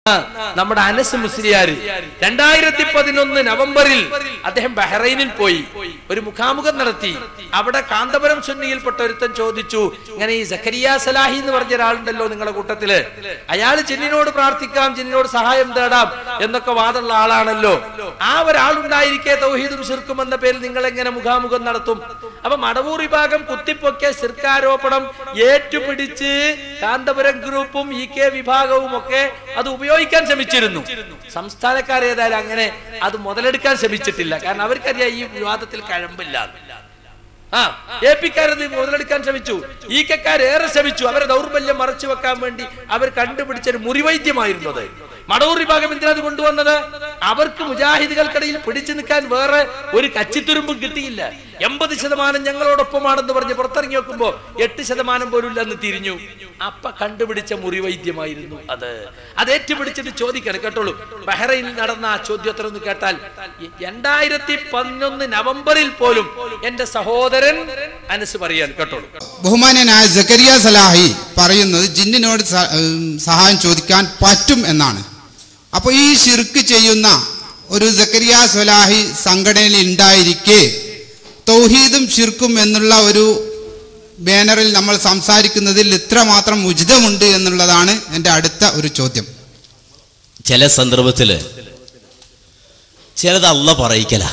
നമ്മുടെ അനസ് മുസ്ലിയാര് രണ്ടായിരത്തി പതിനൊന്ന് നവംബറിൽ അദ്ദേഹം ബഹ്റൈനിൽ പോയി ഒരു മുഖാമുഖം നടത്തി അവിടെ കാന്തപുരം സുന്നിയിൽപ്പെട്ട ഒരുത്തൻ ചോദിച്ചു ഇങ്ങനെ ഈ സക്കരിയ സലാഹി എന്ന് പറഞ്ഞ ഒരാളുണ്ടല്ലോ നിങ്ങളുടെ കൂട്ടത്തില് അയാൾ ജിന്നിനോട് പ്രാർത്ഥിക്കാം ജിന്നിനോട് സഹായം തേടാം എന്നൊക്കെ വാദമുള്ള ആളാണല്ലോ ആ ഒരാളുണ്ടായിരിക്കെ തൗഹീദും ശിർക്കും എന്ന പേരിൽ നിങ്ങൾ എങ്ങനെ മുഖാമുഖം നടത്തും അപ്പൊ മടവൂർ വിഭാഗം കുത്തിപ്പൊക്കിയ ശിർക്കാരോപണം ഏറ്റുപിടിച്ച് കാന്തപുരം ഗ്രൂപ്പും ഇ കെ വിഭാഗവും ഒക്കെ അത് ഉപയോഗിക്കാൻ ശ്രമിച്ചിരുന്നു സംസ്ഥാനക്കാരേതായാലും അങ്ങനെ അത് മുതലെടുക്കാൻ ശ്രമിച്ചിട്ടില്ല കാരണം അവർക്കറിയാം ഈ വിവാദത്തിൽ കഴമ്പില്ല ആ എ പിക്കാരത് മുതലെടുക്കാൻ ശ്രമിച്ചു ഈ കെക്കാർ ഏറെ ശ്രമിച്ചു അവരെ ദൗർബല്യം മറച്ചു വെക്കാൻ വേണ്ടി അവർ കണ്ടുപിടിച്ച ഒരു മുറിവൈദ്യമായിരുന്നു അത് മടവൂർ വിഭാഗം എന്തിനാ അത് കൊണ്ടുവന്നത് അവർക്ക് മുജാഹിദുകൾക്കിടയിൽ പിടിച്ചു നിൽക്കാൻ വേറെ ഒരു കച്ചിത്തുരുമ്പും കിട്ടിയില്ല എൺപത് ശതമാനം ഞങ്ങളോടൊപ്പമാണെന്ന് പറഞ്ഞ് പുറത്തിറങ്ങി നോക്കുമ്പോ എട്ട് ശതമാനം പോലും ഇല്ലെന്ന് തിരിഞ്ഞു അപ്പ കണ്ടുപിടിച്ച മുറിവൈദ്യമായിരുന്നു അത് അത് ഏറ്റുപിടിച്ചിട്ട് ചോദിക്കണം കേട്ടോളൂ ബഹ്റൈനിൽ നടന്ന ആ ചോദ്യോത്തരം ഒന്ന് കേട്ടാൽ രണ്ടായിരത്തി പതിനൊന്ന് നവംബറിൽ പോലും എന്റെ സഹോദരൻ അനസ് പറയാൻ കേട്ടോളൂ ബഹുമാന്യനായ ജക്കരിയ സലാഹി പറയുന്നത് ജിന്നിനോട് സ- ഉം, സഹായം ചോദിക്കാൻ പറ്റും എന്നാണ് അപ്പോൾ ഈ ഷിർക്ക് ചെയ്യുന്ന ഒരു ജക്കരിയ സലാഹി സംഘടനയിൽ ഉണ്ടായിരിക്കെ തൗഹീദും ഷിർക്കും എന്നുള്ള ഒരു ബാനറിൽ നമ്മൾ സംസാരിക്കുന്നതിൽ ഇത്രമാത്രം ഉചിതമുണ്ട് എന്നുള്ളതാണ് എൻ്റെ അടുത്ത ഒരു ചോദ്യം ചില സന്ദർഭത്തില് ചിലത് അല്ല പറയിക്കല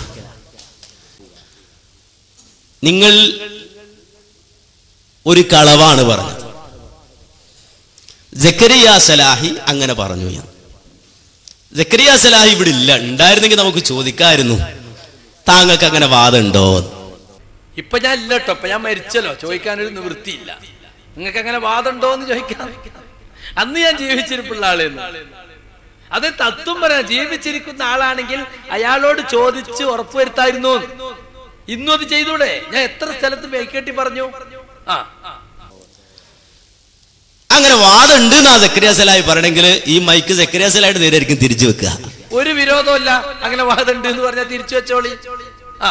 നിങ്ങൾ ഒരു കളവാണ് പറഞ്ഞത് ജക്കരിയ സലാഹി അങ്ങനെ പറഞ്ഞു ഞാൻ ജക്കരിയ സലാഹി ഇവിടെ ഇല്ല ഉണ്ടായിരുന്നെങ്കിൽ നമുക്ക് ചോദിക്കായിരുന്നു താങ്കൾക്ക് അങ്ങനെ വാദമുണ്ടോ ഇപ്പൊ ഞാൻ ഇല്ല കേട്ടോ ഇപ്പൊ ഞാൻ മരിച്ചല്ലോ ചോദിക്കാനൊരു നിവൃത്തിയില്ല നിങ്ങൾക്ക് അങ്ങനെ വാദമുണ്ടോ എന്ന് ചോദിക്കാൻ അന്ന് ഞാൻ ജീവിച്ചിരിപ്പുള്ള ആളെന്ന് അത് തത്വം പറയാം ജീവിച്ചിരിക്കുന്ന ആളാണെങ്കിൽ അയാളോട് ചോദിച്ച് ഉറപ്പുവരുത്തായിരുന്നു ഇന്നും അത് ചെയ്തൂടെ ഞാൻ എത്ര സ്ഥലത്ത് മേക്കേട്ടി പറഞ്ഞു ആ അങ്ങനെ വാദമുണ്ട് എന്നാ ജക്കരിയ സലാഹി പറയണമെങ്കിൽ ഈ മൈക്ക് ജക്കരിയ സലാഹിയുടെ നേരെയായിരിക്കും തിരിച്ചു വെക്കുക ഒരു വിരോധമല്ല അങ്ങനെ വാദമുണ്ട് എന്ന് പറഞ്ഞാൽ തിരിച്ചു വെച്ചോളി ആ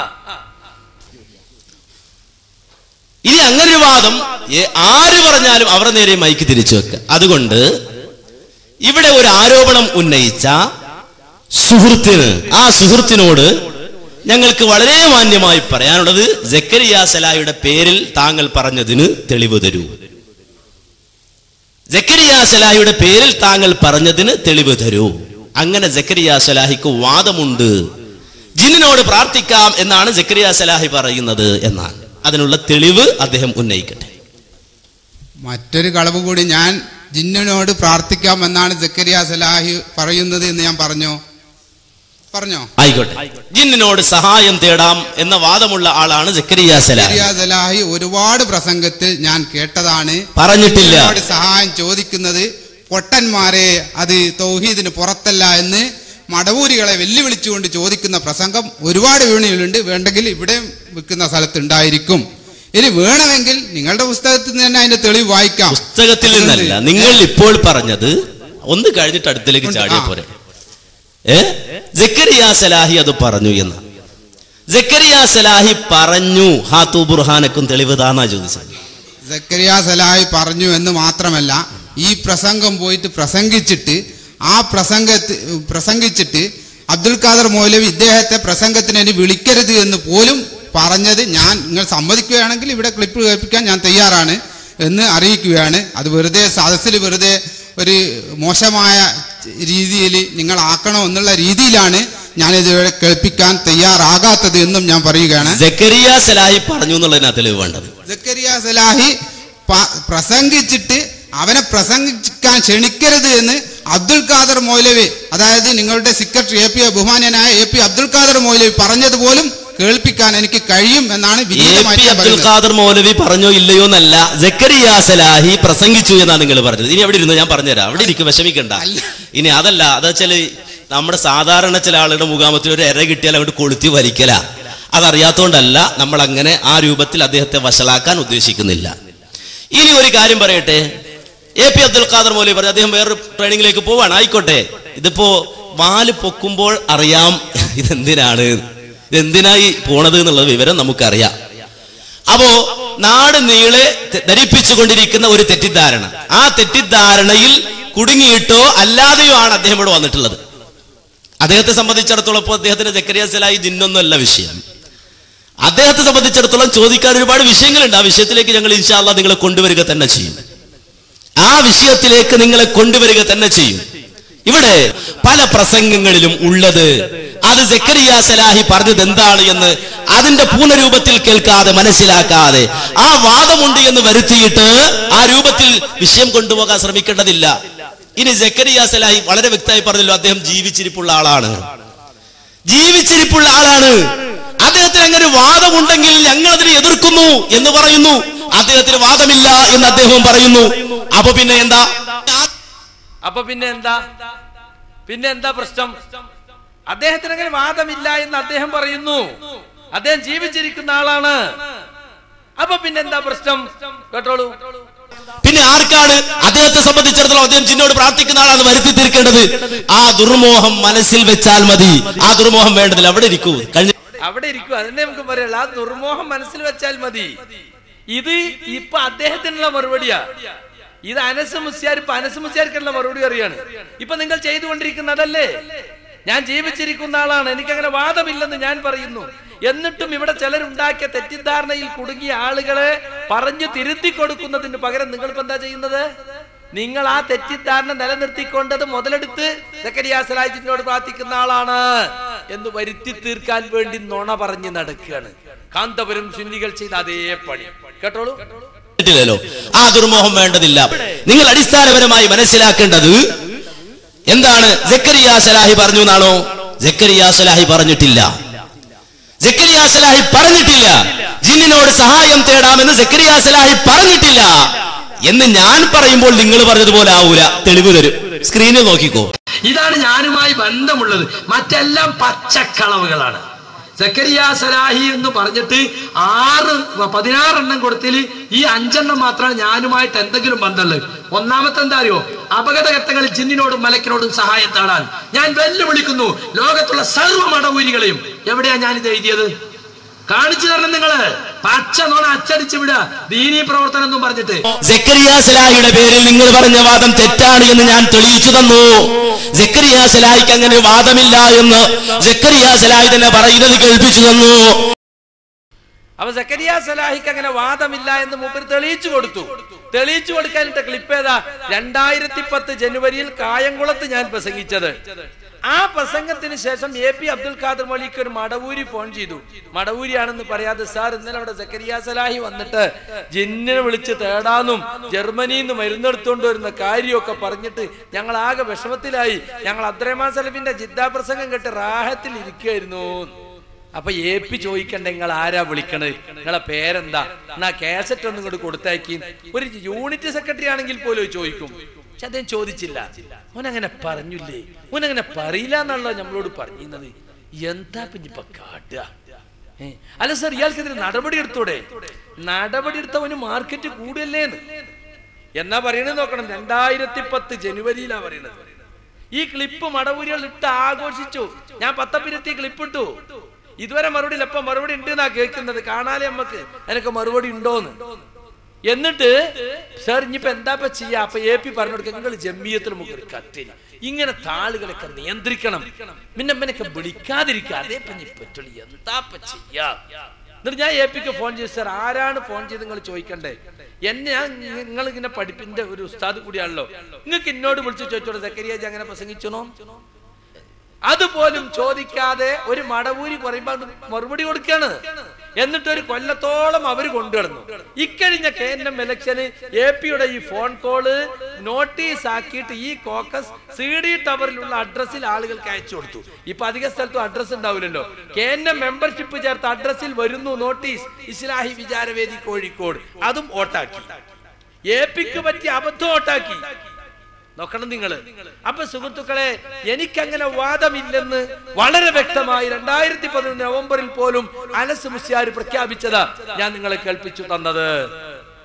ഇനി അങ്ങനെ ഒരു വാദം ഏ- ആര് പറഞ്ഞാലും അവരുടെ നേരെ മൈക്ക് തിരിച്ചു വെക്കുക അതുകൊണ്ട് ഇവിടെ ഒരു ആരോപണം ഉന്നയിച്ച സുഹൃത്തിന് ആ സുഹൃത്തിനോട് ഞങ്ങൾക്ക് വളരെ മാന്യമായി പറയാനുള്ളത് ജക്കരിയ സലാഹിയുടെ പേരിൽ താങ്കൾ പറഞ്ഞതിന് തെളിവ് തരൂ ജക്കരിയ സലാഹിയുടെ പേരിൽ താങ്കൾ പറഞ്ഞതിന് തെളിവ് തരൂ അങ്ങനെ ജക്കരിയ സലാഹിക്ക് വാദമുണ്ട് ജിന്നിനോട് പ്രാർത്ഥിക്കാം എന്നാണ് ജക്കരിയ സലാഹി പറയുന്നത് എന്നാണ് അതിനുള്ള തെളിവ് അദ്ദേഹം ഉന്നയിക്കട്ടെ മറ്റൊരു കളവ് കൂടി ഞാൻ ജിന്നിനോട് പ്രാർത്ഥിക്കാം എന്നാണ് ജക്കരിയ സലാഹി പറയുന്നത് എന്ന് ഞാൻ പറഞ്ഞോ പറഞ്ഞോ ആയിക്കോട്ടെ ജിന്നിനോട് സഹായം തേടാം എന്ന വാദമുള്ള ആളാണ് ജക്കരിയ സലാഹി ജക്കരിയ സലാഹി ഒരുപാട് പ്രസംഗത്തിൽ ഞാൻ കേട്ടതാണ് പറഞ്ഞിട്ടില്ല ജിന്നിനോട് സഹായം ചോദിക്കുന്നത് പൊട്ടന്മാരെ അത് തൗഹീദിന് പുറത്തല്ല എന്ന് മടവൂരികളെ വെല്ലുവിളിച്ചുകൊണ്ട് ചോദിക്കുന്ന പ്രസംഗം ഒരുപാട് വീണയിലുണ്ട് വേണ്ടെങ്കിൽ ഇവിടെ വിൽക്കുന്ന സ്ഥലത്ത് ഉണ്ടായിരിക്കും ഇനി വേണമെങ്കിൽ നിങ്ങളുടെ പുസ്തകത്തിൽ നിന്ന് തന്നെ അതിന്റെ തെളിവ് വായിക്കാം പുസ്തകത്തിൽ നിന്നല്ല നിങ്ങൾ ഇപ്പോൾ പറഞ്ഞത് ഒന്ന് കഴിഞ്ഞിട്ട് അടുത്തിലേക്ക് ഉണ്ട്, ചാടിയ ആ. പോരെ ഏ ജക്കരിയ സലാഹി അത് പറഞ്ഞു എന്ന് ജക്കരിയ സലാഹി പറഞ്ഞു ഹാത്തു ബുർഹാനക്കും തെളിവ് താന്നാ ചോദിച്ചത് സക്കരിയ സലാഹി പറഞ്ഞു എന്ന് മാത്രമല്ല ഈ പ്രസംഗം പോയിട്ട് പ്രസംഗിച്ചിട്ട് ആ പ്രസംഗത്ത് പ്രസംഗിച്ചിട്ട് അബ്ദുൽ ഖാദർ മൗലവി ഇദ്ദേഹത്തെ പ്രസംഗത്തിന് ഇനി വിളിക്കരുത് എന്ന് പോലും പറഞ്ഞത് ഞാൻ നിങ്ങൾ സമ്മതിക്കുകയാണെങ്കിൽ ഇവിടെ ക്ലിപ്പ് കേൾപ്പിക്കാൻ ഞാൻ തയ്യാറാണ് എന്ന് അറിയിക്കുകയാണ് അത് വെറുതെ സദസ്സിൽ വെറുതെ ഒരു മോശമായ രീതിയിൽ നിങ്ങൾ ആക്കണോ എന്നുള്ള രീതിയിലാണ് ഞാനിത് ഇവിടെ കേൾപ്പിക്കാൻ തയ്യാറാകാത്തത് എന്നും ഞാൻ പറയുകയാണ് ജക്കരിയ സലാഹി പറഞ്ഞു എന്നുള്ളതിനാ തെളിവ് വേണ്ടത് സക്കരിയ സലാഹി പ- പ്രസംഗിച്ചിട്ട് അവനെ പ്രസംഗിക്കാൻ ക്ഷണിക്കരുത് എന്ന് അബ്ദുൽ ഖാദർ മൗലവി അതായത് നിങ്ങളുടെ സെക്രട്ടറി എ പി ബഹുമാന്യനായ എ പി അബ്ദുൽ ഖാദർ മൗലവി പറഞ്ഞതുപോലും കേൾപ്പിക്കാൻ എനിക്ക് കഴിയും എന്നാണ് എ വിനീതമായി പി ഞാൻ അബ്ദുൽ പറയുന്നത്. ഖാദർ മൗലവി പറഞ്ഞോ ഇല്ലയോ എന്നല്ല ജക്കരിയ സലാഹി പ്രസംഗിച്ചു എന്നാ നിങ്ങൾ പറഞ്ഞത് ഇനി അവിടെ ഇരുന്ന് ഞാൻ പറഞ്ഞുതരാം അവിടെ ഇരിക്കും വിഷമിക്കണ്ട അല്ല. ഇനി അതല്ല അതാ വെച്ചാല് നമ്മുടെ സാധാരണ ചില ആളുടെ മുഖാമത്തിൽ ഒരു എര കിട്ടിയാൽ അങ്ങോട്ട് കൊളുത്തി വലിക്കല അതറിയാത്തോണ്ടല്ല നമ്മൾ അങ്ങനെ ആ രൂപത്തിൽ അദ്ദേഹത്തെ വഷളാക്കാൻ ഉദ്ദേശിക്കുന്നില്ല ഇനി ഒരു കാര്യം പറയട്ടെ എ പി അബ്ദുൽ ഖാദർ മൗലവി പറഞ്ഞു അദ്ദേഹം വേറൊരു ട്രെയിനിങ്ങിലേക്ക് പോവാണ് ആയിക്കോട്ടെ ഇതിപ്പോ വാല് പൊക്കുമ്പോൾ അറിയാം ഇതെന്തിനാണ് ഇതെന്തിനായി പോണത് എന്നുള്ള വിവരം നമുക്കറിയാം അപ്പോ നാട് നീളെ തെ- ധരിപ്പിച്ചുകൊണ്ടിരിക്കുന്ന ഒരു തെറ്റിദ്ധാരണ ആ തെറ്റിദ്ധാരണയിൽ കുടുങ്ങിയിട്ടോ അല്ലാതെയോ ആണ് അദ്ദേഹം ഇവിടെ വന്നിട്ടുള്ളത് അദ്ദേഹത്തെ സംബന്ധിച്ചിടത്തോളം ഇപ്പോൾ അദ്ദേഹത്തിന് ജക്കരിയാസലായി ജിന്നൊന്നുമല്ല വിഷയം അദ്ദേഹത്തെ സംബന്ധിച്ചിടത്തോളം ചോദിക്കാൻ ഒരുപാട് വിഷയങ്ങളുണ്ട് ആ വിഷയത്തിലേക്ക് ഞങ്ങൾ ഇൻഷാല്ല നിങ്ങളെ കൊണ്ടുവരിക തന്നെ ചെയ്യും ആ വിഷയത്തിലേക്ക് നിങ്ങളെ കൊണ്ടുവരിക തന്നെ ചെയ്യും ഇവിടെ പല പ്രസംഗങ്ങളിലും ഉള്ളത് അത് ജക്കരിയ സലാഹി പറഞ്ഞത് എന്താണ് എന്ന് അതിന്റെ പൂർണ്ണരൂപത്തിൽ കേൾക്കാതെ മനസ്സിലാക്കാതെ ആ വാദമുണ്ട് എന്ന് വരുത്തിയിട്ട് ആ രൂപത്തിൽ വിഷയം കൊണ്ടുപോകാൻ ശ്രമിക്കേണ്ടതില്ല ഇനി ജക്കരിയ സലാഹി വളരെ വ്യക്തമായി പറഞ്ഞല്ലോ അദ്ദേഹം ജീവിച്ചിരിപ്പുള്ള ആളാണ് ജീവിച്ചിരിപ്പുള്ള ആളാണ് അദ്ദേഹത്തിന് അങ്ങനെ ഒരു വാദമുണ്ടെങ്കിൽ ഞങ്ങൾ അതിനെ എതിർക്കുന്നു എന്ന് പറയുന്നു അദ്ദേഹത്തിന് വാദമില്ല എന്ന് അദ്ദേഹം പറയുന്നു അപ്പൊ പിന്നെ എന്താ അപ്പൊ പിന്നെ എന്താ പിന്നെ എന്താ പ്രശ്നം അദ്ദേഹത്തിന് അങ്ങനെ വാദമില്ല എന്ന് അദ്ദേഹം പറയുന്നു അദ്ദേഹം ജീവിച്ചിരിക്കുന്ന ആളാണ് അപ്പൊ പിന്നെ എന്താ പ്രശ്നം കേട്ടോളൂ പിന്നെ ആർക്കാണ് അദ്ദേഹത്തെ സംബന്ധിച്ചിടത്തോളം അദ്ദേഹം ജിന്നോട് പ്രാർത്ഥിക്കുന്ന ആളാണ് വരുത്തി തീർക്കേണ്ടത് ആ ദുർമോഹം മനസ്സിൽ വെച്ചാൽ മതി ആ ദുർമോഹം വേണ്ടതില്ല അവിടെ ഇരിക്കൂ കഴിഞ്ഞ അവിടെ ഇരിക്കും അതിനെ നമുക്ക് പറയാം ആ ദുർമോഹം മനസ്സിൽ വെച്ചാൽ മതി ഇത് ഇപ്പൊ അദ്ദേഹത്തിനുള്ള മറുപടിയാ ഇത് അനസ് മുസ്യാർ ഇപ്പൊ അനസ് മുസ്യാർക്കുള്ള മറുപടി അറിയാണ് ഇപ്പൊ നിങ്ങൾ ചെയ്തുകൊണ്ടിരിക്കുന്നതല്ലേ ഞാൻ ജീവിച്ചിരിക്കുന്ന ആളാണ് എനിക്ക് അങ്ങനെ വാദമില്ലെന്ന് ഞാൻ പറയുന്നു എന്നിട്ടും ഇവിടെ ചിലരുണ്ടാക്കിയ തെറ്റിദ്ധാരണയിൽ കുടുങ്ങിയ ആളുകളെ പറഞ്ഞു തിരുത്തി കൊടുക്കുന്നതിന് പകരം നിങ്ങൾ ഇപ്പൊ എന്താ ചെയ്യുന്നത് നിങ്ങൾ ആ തെറ്റിദ്ധാരണ നിലനിർത്തിക്കൊണ്ടത് മുതലെടുത്ത് സക്കരിയാസലാജിനോട് പ്രാർത്ഥിക്കുന്ന ആളാണ് എന്ന് വരുത്തി തീർക്കാൻ വേണ്ടി നുണ പറഞ്ഞ് നടക്കുകയാണ് കാന്തപുരം സുന്നികൾ ചെയ്ത അതേ പണി കേട്ടോളൂ ില്ലല്ലോ ആ ദുർമോഹം വേണ്ടതില്ല നിങ്ങൾ അടിസ്ഥാനപരമായി മനസ്സിലാക്കേണ്ടത് എന്താണ് ജക്കരിയ സലാഹി പറഞ്ഞു എന്നാണോ ജക്കരിയ സലാഹി പറഞ്ഞിട്ടില്ല ജക്കരിയ സലാഹി പറഞ്ഞിട്ടില്ല ജിന്നിനോട് സഹായം തേടാമെന്ന് ജക്കരിയ സലാഹി പറഞ്ഞിട്ടില്ല എന്ന് ഞാൻ പറയുമ്പോൾ നിങ്ങൾ പറഞ്ഞതുപോലെ ആവൂല തെളിവ് തരും സ്ക്രീനിൽ നോക്കിക്കോ ഇതാണ് ഞാനുമായി ബന്ധമുള്ളത് മറ്റെല്ലാം പച്ചക്കളവുകളാണ് സക്കരിയ സലാഹി എന്ന് പറഞ്ഞിട്ട് ആറ് പതിനാറെണ്ണം കൊടുത്തിൽ ഈ അഞ്ചെണ്ണം മാത്രമാണ് ഞാനുമായിട്ട് എന്തെങ്കിലും ബന്ധമുള്ളത് ഒന്നാമത്തെ എന്താ അറിയോ അപകടഘട്ടങ്ങളിൽ ജിന്നിനോടും മലക്കിനോടും സഹായം തേടാൻ ഞാൻ വെല്ലുവിളിക്കുന്നു ലോകത്തുള്ള സർവ്വ മടവൂരികളെയും എവിടെയാ ഞാൻ ഇത് എഴുതിയത് കാണിച്ചു തരണം നിങ്ങള് പച്ച നോണ അച്ചടിച്ചു വിടുക ദീനീ പ്രവർത്തനം എന്നും പറഞ്ഞിട്ട് ജക്കരിയ സലാഹിയുടെ പേരിൽ നിങ്ങൾ പറഞ്ഞ വാദം തെറ്റാണ് എന്ന് ഞാൻ തെളിയിച്ചു തന്നു ജക്കരിയ സലാഹിക്ക് അങ്ങനെ വാദമില്ല എന്ന് ജക്കരിയ സലാഹി തന്നെ പറയുന്നത് കേൾപ്പിച്ചു തന്നു അപ്പൊ സക്കരിയ സലാഹിക്ക് അങ്ങനെ വാദമില്ല എന്ന് മൂപ്പർ തെളിയിച്ചു കൊടുത്തു തെളിയിച്ചു കൊടുക്കാനിട്ട ക്ലിപ്പ് ഏതാ രണ്ടായിരത്തി പത്ത് ജനുവരിയിൽ കായംകുളത്ത് ഞാൻ പ്രസംഗിച്ചത് ആ പ്രസംഗത്തിന് ശേഷം എ പി അബ്ദുൽ ഖാദർ മൊലിക്ക് ഒരു മടവൂരി ഫോൺ ചെയ്തു മടവൂരിയാണെന്ന് പറയാതെ സാർ ഇന്നലെ അവിടെ സക്കരിയ സലാഹി വന്നിട്ട് ജിന്നിനെ വിളിച്ച് തേടാന്നും ജർമ്മനിയിൽ നിന്ന് മരുന്നെടുത്തോണ്ട് വരുന്ന കാര്യമൊക്കെ പറഞ്ഞിട്ട് ഞങ്ങൾ ആകെ വിഷമത്തിലായി ഞങ്ങൾ അബ്ദുറഹ്മാൻ സലഫിന്റെ ജിദ്ദ പ്രസംഗം കേട്ട് റാഹത്തിൽ ഇരിക്കുകയായിരുന്നു അപ്പൊ എ പി ചോദിക്കണ്ട നിങ്ങൾ ആരാ വിളിക്കണത് നിങ്ങളെ പേരെന്താ എന്നാ കാസറ്റ് ഒന്നും ഇങ്ങോട്ട് കൊടുത്തയക്കി ഒരു യൂണിറ്റ് സെക്രട്ടറി ആണെങ്കിൽ പോലും ചോദിക്കും പക്ഷെ അദ്ദേഹം ചോദിച്ചില്ല ഓനങ്ങനെ പറഞ്ഞില്ലേ ഓനങ്ങനെ പറയില്ല എന്നാണല്ലോ നമ്മളോട് പറഞ്ഞിരുന്നത് എന്താ പിന്നെ ഇപ്പൊ കാട്ടുക ഏ, അല്ല സാർ ഇയാൾക്കെതിരെ നടപടി എടുത്തൂടെ നടപടി എടുത്തവന് മാർക്കറ്റ് കൂടിയല്ലേന്ന് എന്നാ പറയണത് നോക്കണം രണ്ടായിരത്തി പത്ത് ജനുവരിയിലാ പറയണത് ഈ ക്ലിപ്പ് മടവൂരികൾ ഇട്ട് ആഘോഷിച്ചു ഞാൻ പത്തപ്പിരത്തി ക്ലിപ്പ് ഇട്ടു ഇതുവരെ മറുപടി ഇല്ല ഇപ്പൊ മറുപടി ഉണ്ട് എന്നാ കേൾക്കുന്നത് കാണാലേ നമ്മക്ക് അതിനൊക്കെ മറുപടി ഉണ്ടോന്ന് എന്നിട്ട് സാർ ഇനിയിപ്പോ എന്താ ഇപ്പൊ ചെയ്യാ അപ്പൊ എ പി പറഞ്ഞു കൊടുക്കുക നിങ്ങൾ ജമ്മിയത്തിൽ നമുക്ക് ഒരു കത്തിന് ഇങ്ങനെ താളുകളൊക്കെ നിയന്ത്രിക്കണം പിന്നെ ഇവനൊക്കെ വിളിക്കാതിരിക്കുക അതേ ഇപ്പൊ ഇനി പറ്റുള്ളൂ എന്താ ഇപ്പൊ ചെയ്യാ എന്നിട്ട് ഞാൻ എ പിക്ക് ഫോൺ ചെയ്തു സാർ ആരാണ് ഫോൺ ചെയ്ത് നിങ്ങൾ ചോദിക്കണ്ടേ എന്നെ ഞാൻ നിങ്ങൾ ഇങ്ങനെ പഠിപ്പിന്റെ ഒരു ഉസ്താദ് കൂടിയാണല്ലോ നിങ്ങൾക്ക് എന്നോട് വിളിച്ച് ചോദിച്ചോളൂ സക്കരിയാജ് അങ്ങനെ പ്രസംഗിച്ചണോ അതുപോലും ചോദിക്കാതെ ഒരു മടവൂരി പറയുമ്പോ അത് മറുപടി കൊടുക്കാണ് എന്നിട്ട് ഒരു കൊല്ലത്തോളം അവർ കൊണ്ടുവന്നു ഇക്കഴിഞ്ഞ കെ എൻ എം ഇലക്ഷന് എ പിയുടെ ഈ ഫോൺ കോള് നോട്ടീസ് ആക്കിയിട്ട് ഈ കോക്കസ് സി ഡി ടവറിലുള്ള അഡ്രസ്സിൽ ആളുകൾക്ക് അയച്ചു കൊടുത്തു ഇപ്പൊ അധിക സ്ഥലത്തും അഡ്രസ് ഉണ്ടാവില്ലല്ലോ കെ എൻ എം മെമ്പർഷിപ്പ് ചേർത്ത അഡ്രസ്സിൽ വരുന്നു നോട്ടീസ് ഇസ്ലാഹി വിചാരവേദി കോഴിക്കോട് അതും ഓട്ടാക്കി എ പിക്ക് പറ്റിയ അബദ്ധം ഓട്ടാക്കി നോക്കണം നിങ്ങൾ അപ്പൊ സുഹൃത്തുക്കളെ എനിക്കങ്ങനെ വാദമില്ലെന്ന് വളരെ വ്യക്തമായി രണ്ടായിരത്തി പതിനൊന്ന് നവംബറിൽ പോലും അനസ് മുസ്യാർ പ്രഖ്യാപിച്ചതാ ഞാൻ നിങ്ങളെ കേൾപ്പിച്ചു തന്നത്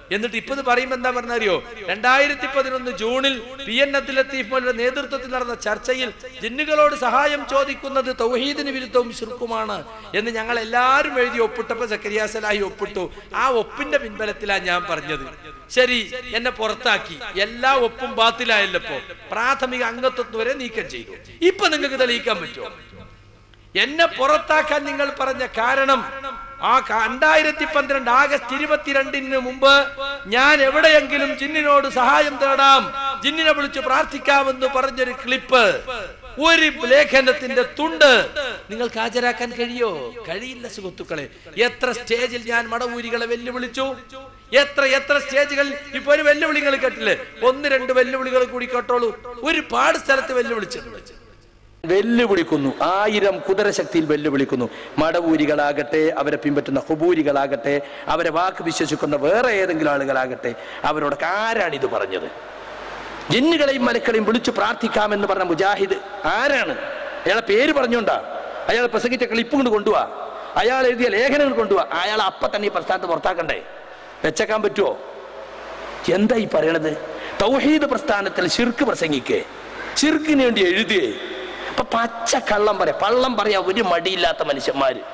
എന്നിട്ട് ഇപ്പൊ ഇത് പറയുമ്പോ എന്താ പറഞ്ഞറിയോ രണ്ടായിരത്തി പതിനൊന്ന് ജൂണിൽ പി എൻ അബ്ദുൽ ലത്തീഫ് മോലിയുടെ നേതൃത്വത്തിൽ നടന്ന ചർച്ചയിൽ ജിന്നുകളോട് സഹായം ചോദിക്കുന്നത് തൗഹീദിന് വിരുദ്ധവും ശുർക്കുമാണ് എന്ന് ഞങ്ങൾ എല്ലാവരും എഴുതി ഒപ്പിട്ടപ്പോ സക്കരിയ സലാഹി ഒപ്പിട്ടു ആ ഒപ്പിന്റെ പിൻബലത്തിലാണ് ഞാൻ പറഞ്ഞത് ശരി എന്നെ പുറത്താക്കി എല്ലാ ഒപ്പും ബാത്തിലായല്ലപ്പോ പ്രാഥമിക അംഗത്വം വരെ നീക്കം ചെയ്തു ഇപ്പൊ നിങ്ങൾക്ക് തെളിയിക്കാൻ പറ്റുമോ എന്നെ പുറത്താക്കാൻ നിങ്ങൾ പറഞ്ഞ കാരണം ആ രണ്ടായിരത്തി പന്ത്രണ്ട് ആഗസ്റ്റ് ഇരുപത്തിരണ്ടിന് മുമ്പ് ഞാൻ എവിടെയെങ്കിലും ജിന്നിനോട് സഹായം തേടാം ജിന്നിനെ വിളിച്ച് പ്രാർത്ഥിക്കാമെന്ന് പറഞ്ഞൊരു ക്ലിപ്പ് ഒരു ലേഖനത്തിന്റെ തുണ്ട് നിങ്ങൾക്ക് ഹാജരാക്കാൻ കഴിയോ കഴിയില്ല സുഹൃത്തുക്കളെ എത്ര സ്റ്റേജിൽ ഞാൻ മടവൂരികളെ വെല്ലുവിളിച്ചു എത്ര എത്ര സ്റ്റേജുകളിൽ ഇപ്പൊ ഒരു വെല്ലുവിളികൾ കേട്ടില്ലേ ഒന്ന് രണ്ട് വെല്ലുവിളികൾ കൂടി കേട്ടോളൂ ഒരുപാട് സ്ഥലത്ത് വെല്ലുവിളിച്ചിട്ടുണ്ട് വെല്ലുവിളിക്കുന്നു ആയിരം കുതിരശക്തിയിൽ വെല്ലുവിളിക്കുന്നു മടവൂരികളാകട്ടെ അവരെ പിൻപറ്റുന്ന ഹുബൂരികളാകട്ടെ അവരെ വാക്ക് വിശ്വസിക്കുന്ന വേറെ ഏതെങ്കിലും ആളുകളാകട്ടെ അവരോടൊക്കെ ആരാണ് ഇത് പറഞ്ഞത് ജിന്നുകളെയും മലക്കളെയും വിളിച്ചു പ്രാർത്ഥിക്കാമെന്ന് പറഞ്ഞ മുജാഹിദ് ആരാണ് അയാളെ പേര് പറഞ്ഞോണ്ടാ അയാൾ പ്രസംഗിച്ച ക്ലിപ്പ് കൊണ്ട് കൊണ്ടുപോവാ അയാൾ എഴുതിയ ലേഖനങ്ങൾ കൊണ്ടുപോവാ അയാൾ അപ്പൊ തന്നെ ഈ പ്രസ്ഥാനത്ത് പുറത്താക്കണ്ടേ വെച്ചേക്കാൻ പറ്റുമോ എന്താ ഈ പറയണത് തൗഹീദ് പ്രസ്ഥാനത്തിൽ ശിർക്ക് പ്രസംഗിക്കേ ശിർക്കിന് വേണ്ടി എഴുതിയേ അപ്പൊ പച്ച കള്ളം പറയാ പള്ളം പറയാ ഒരു മടിയില്ലാത്ത മനുഷ്യന്മാര്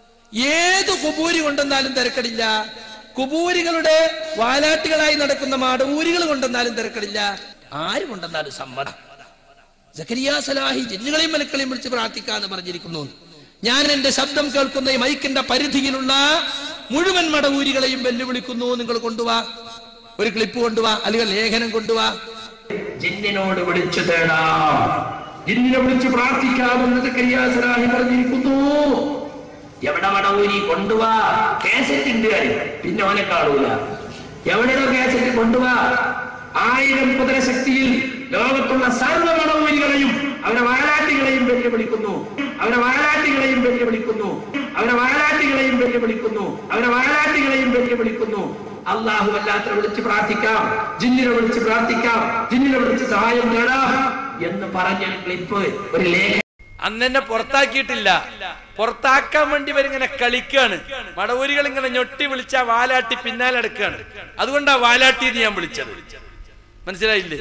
ഏത് കുബൂരി കൊണ്ടെന്നാലും തിരക്കടില്ല കുബൂരികളുടെ വാലാട്ടുകളായി നടക്കുന്ന മാടവൂരികൾ കൊണ്ടെന്നാലും തിരക്കടില്ല ആര് കൊണ്ടെന്നാലും സമ്മതം സക്കരിയ സലാഹി ജിന്നുകളെയും മലക്കളെയും വിളിച്ച് പ്രാർത്ഥിക്കാന്ന് പറഞ്ഞിരിക്കുന്നു ഞാൻ എന്റെ ശബ്ദം കേൾക്കുന്ന ഈ മൈക്കിന്റെ പരിധിയിലുള്ള മുഴുവൻ മടവൂരികളെയും വെല്ലുവിളിക്കുന്നു നിങ്ങൾ കൊണ്ടുവാ ഒരു ക്ലിപ്പ് കൊണ്ടുവാ അല്ലെങ്കിൽ ലേഖനം കൊണ്ടുവാ ജിന്നിനോട് വിളിച്ചു തേടാം ജിന്നിനെ വിളിച്ച് പ്രാർത്ഥിക്കാമെന്ന് സക്കരിയ സലാഹി പറഞ്ഞിരിക്കുന്നു എവിടെ മടവൂരി കൊണ്ടുവാ കേസറ്റ് ഉണ്ട് കാര്യം പിന്നെ ഓനെ കാണൂല എവിടെയോ കേസറ്റ് കൊണ്ടുവാ ആയിരം കുതിരശക്തിയിൽ ലോകത്തുള്ള സർവ്വ മടവൂരികളെയും അവരെ വാലാട്ടികളെയും വെല്ലുവിളിക്കുന്നു അവരെ വാലാട്ടികളെയും വെല്ലുവിളിക്കുന്നു അവരെ വാലാട്ടികളെയും വെല്ലുവിളിക്കുന്നു അവരെ വാലാട്ടികളെയും വെല്ലുവിളിക്കുന്നു അള്ളാഹു അല്ലാത്ത വിളിച്ച് പ്രാർത്ഥിക്കാം ജിന്നിനെ വിളിച്ച് പ്രാർത്ഥിക്കാം ജിന്നിനെ വിളിച്ച് സഹായം നേടാം എന്ന് പറഞ്ഞ ക്ലിപ്പ് ഒരു ലേഖ അന്ന് എന്നെ പുറത്താക്കിയിട്ടില്ല പുറത്താക്കാൻ വേണ്ടി ഇവരിങ്ങനെ കളിക്കാണ് മടവൂരികൾ ഇങ്ങനെ ഞൊട്ടി വിളിച്ച വാലാട്ടി പിന്നാലെ എടുക്കാണ് അതുകൊണ്ടാ വാലാട്ടി എന്ന് ഞാൻ വിളിച്ചത് മനസ്സിലായില്ലേ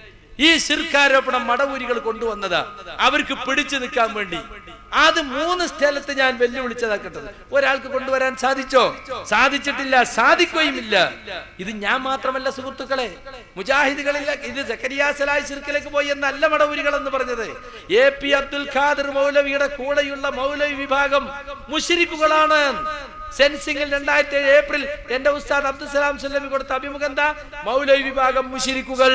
ഈ ശിർക്കാരോപണം മടവൂരികൾ കൊണ്ടുവന്നതാ അവർക്ക് പിടിച്ചു നിൽക്കാൻ വേണ്ടി അത് മൂന്ന് സ്ഥലത്ത് ഞാൻ വെല്ലുവിളിച്ചതാക്കട്ടത് ഒരാൾക്ക് കൊണ്ടുവരാൻ സാധിച്ചോ സാധിച്ചിട്ടില്ല സാധിക്കുകയുമില്ല ഇത് ഞാൻ മാത്രമല്ല സുഹൃത്തുക്കളെ മുജാഹിദുകളില്ല ഇത് സക്കരിയാസലായി ശിർക്കിലേക്ക് പോയി എന്നല്ല മടവൂരികൾ എന്ന് പറഞ്ഞത് എ പി അബ്ദുൽ ഖാദർ മൗലവിയുടെ കൂടെയുള്ള മൗലവി വിഭാഗം മുഷിരിക്കുകളാണ് സെൻസിംഗിൽ രണ്ടായിരത്തി ഏഴ് ഏപ്രിൽ എന്റെ ഉസ്താദ് അബ്ദുസലാം സുല്ലമി കൊടുത്ത അഭിമുഖം എന്താ മൗലവി വിഭാഗം മുഷിരിക്കുകൾ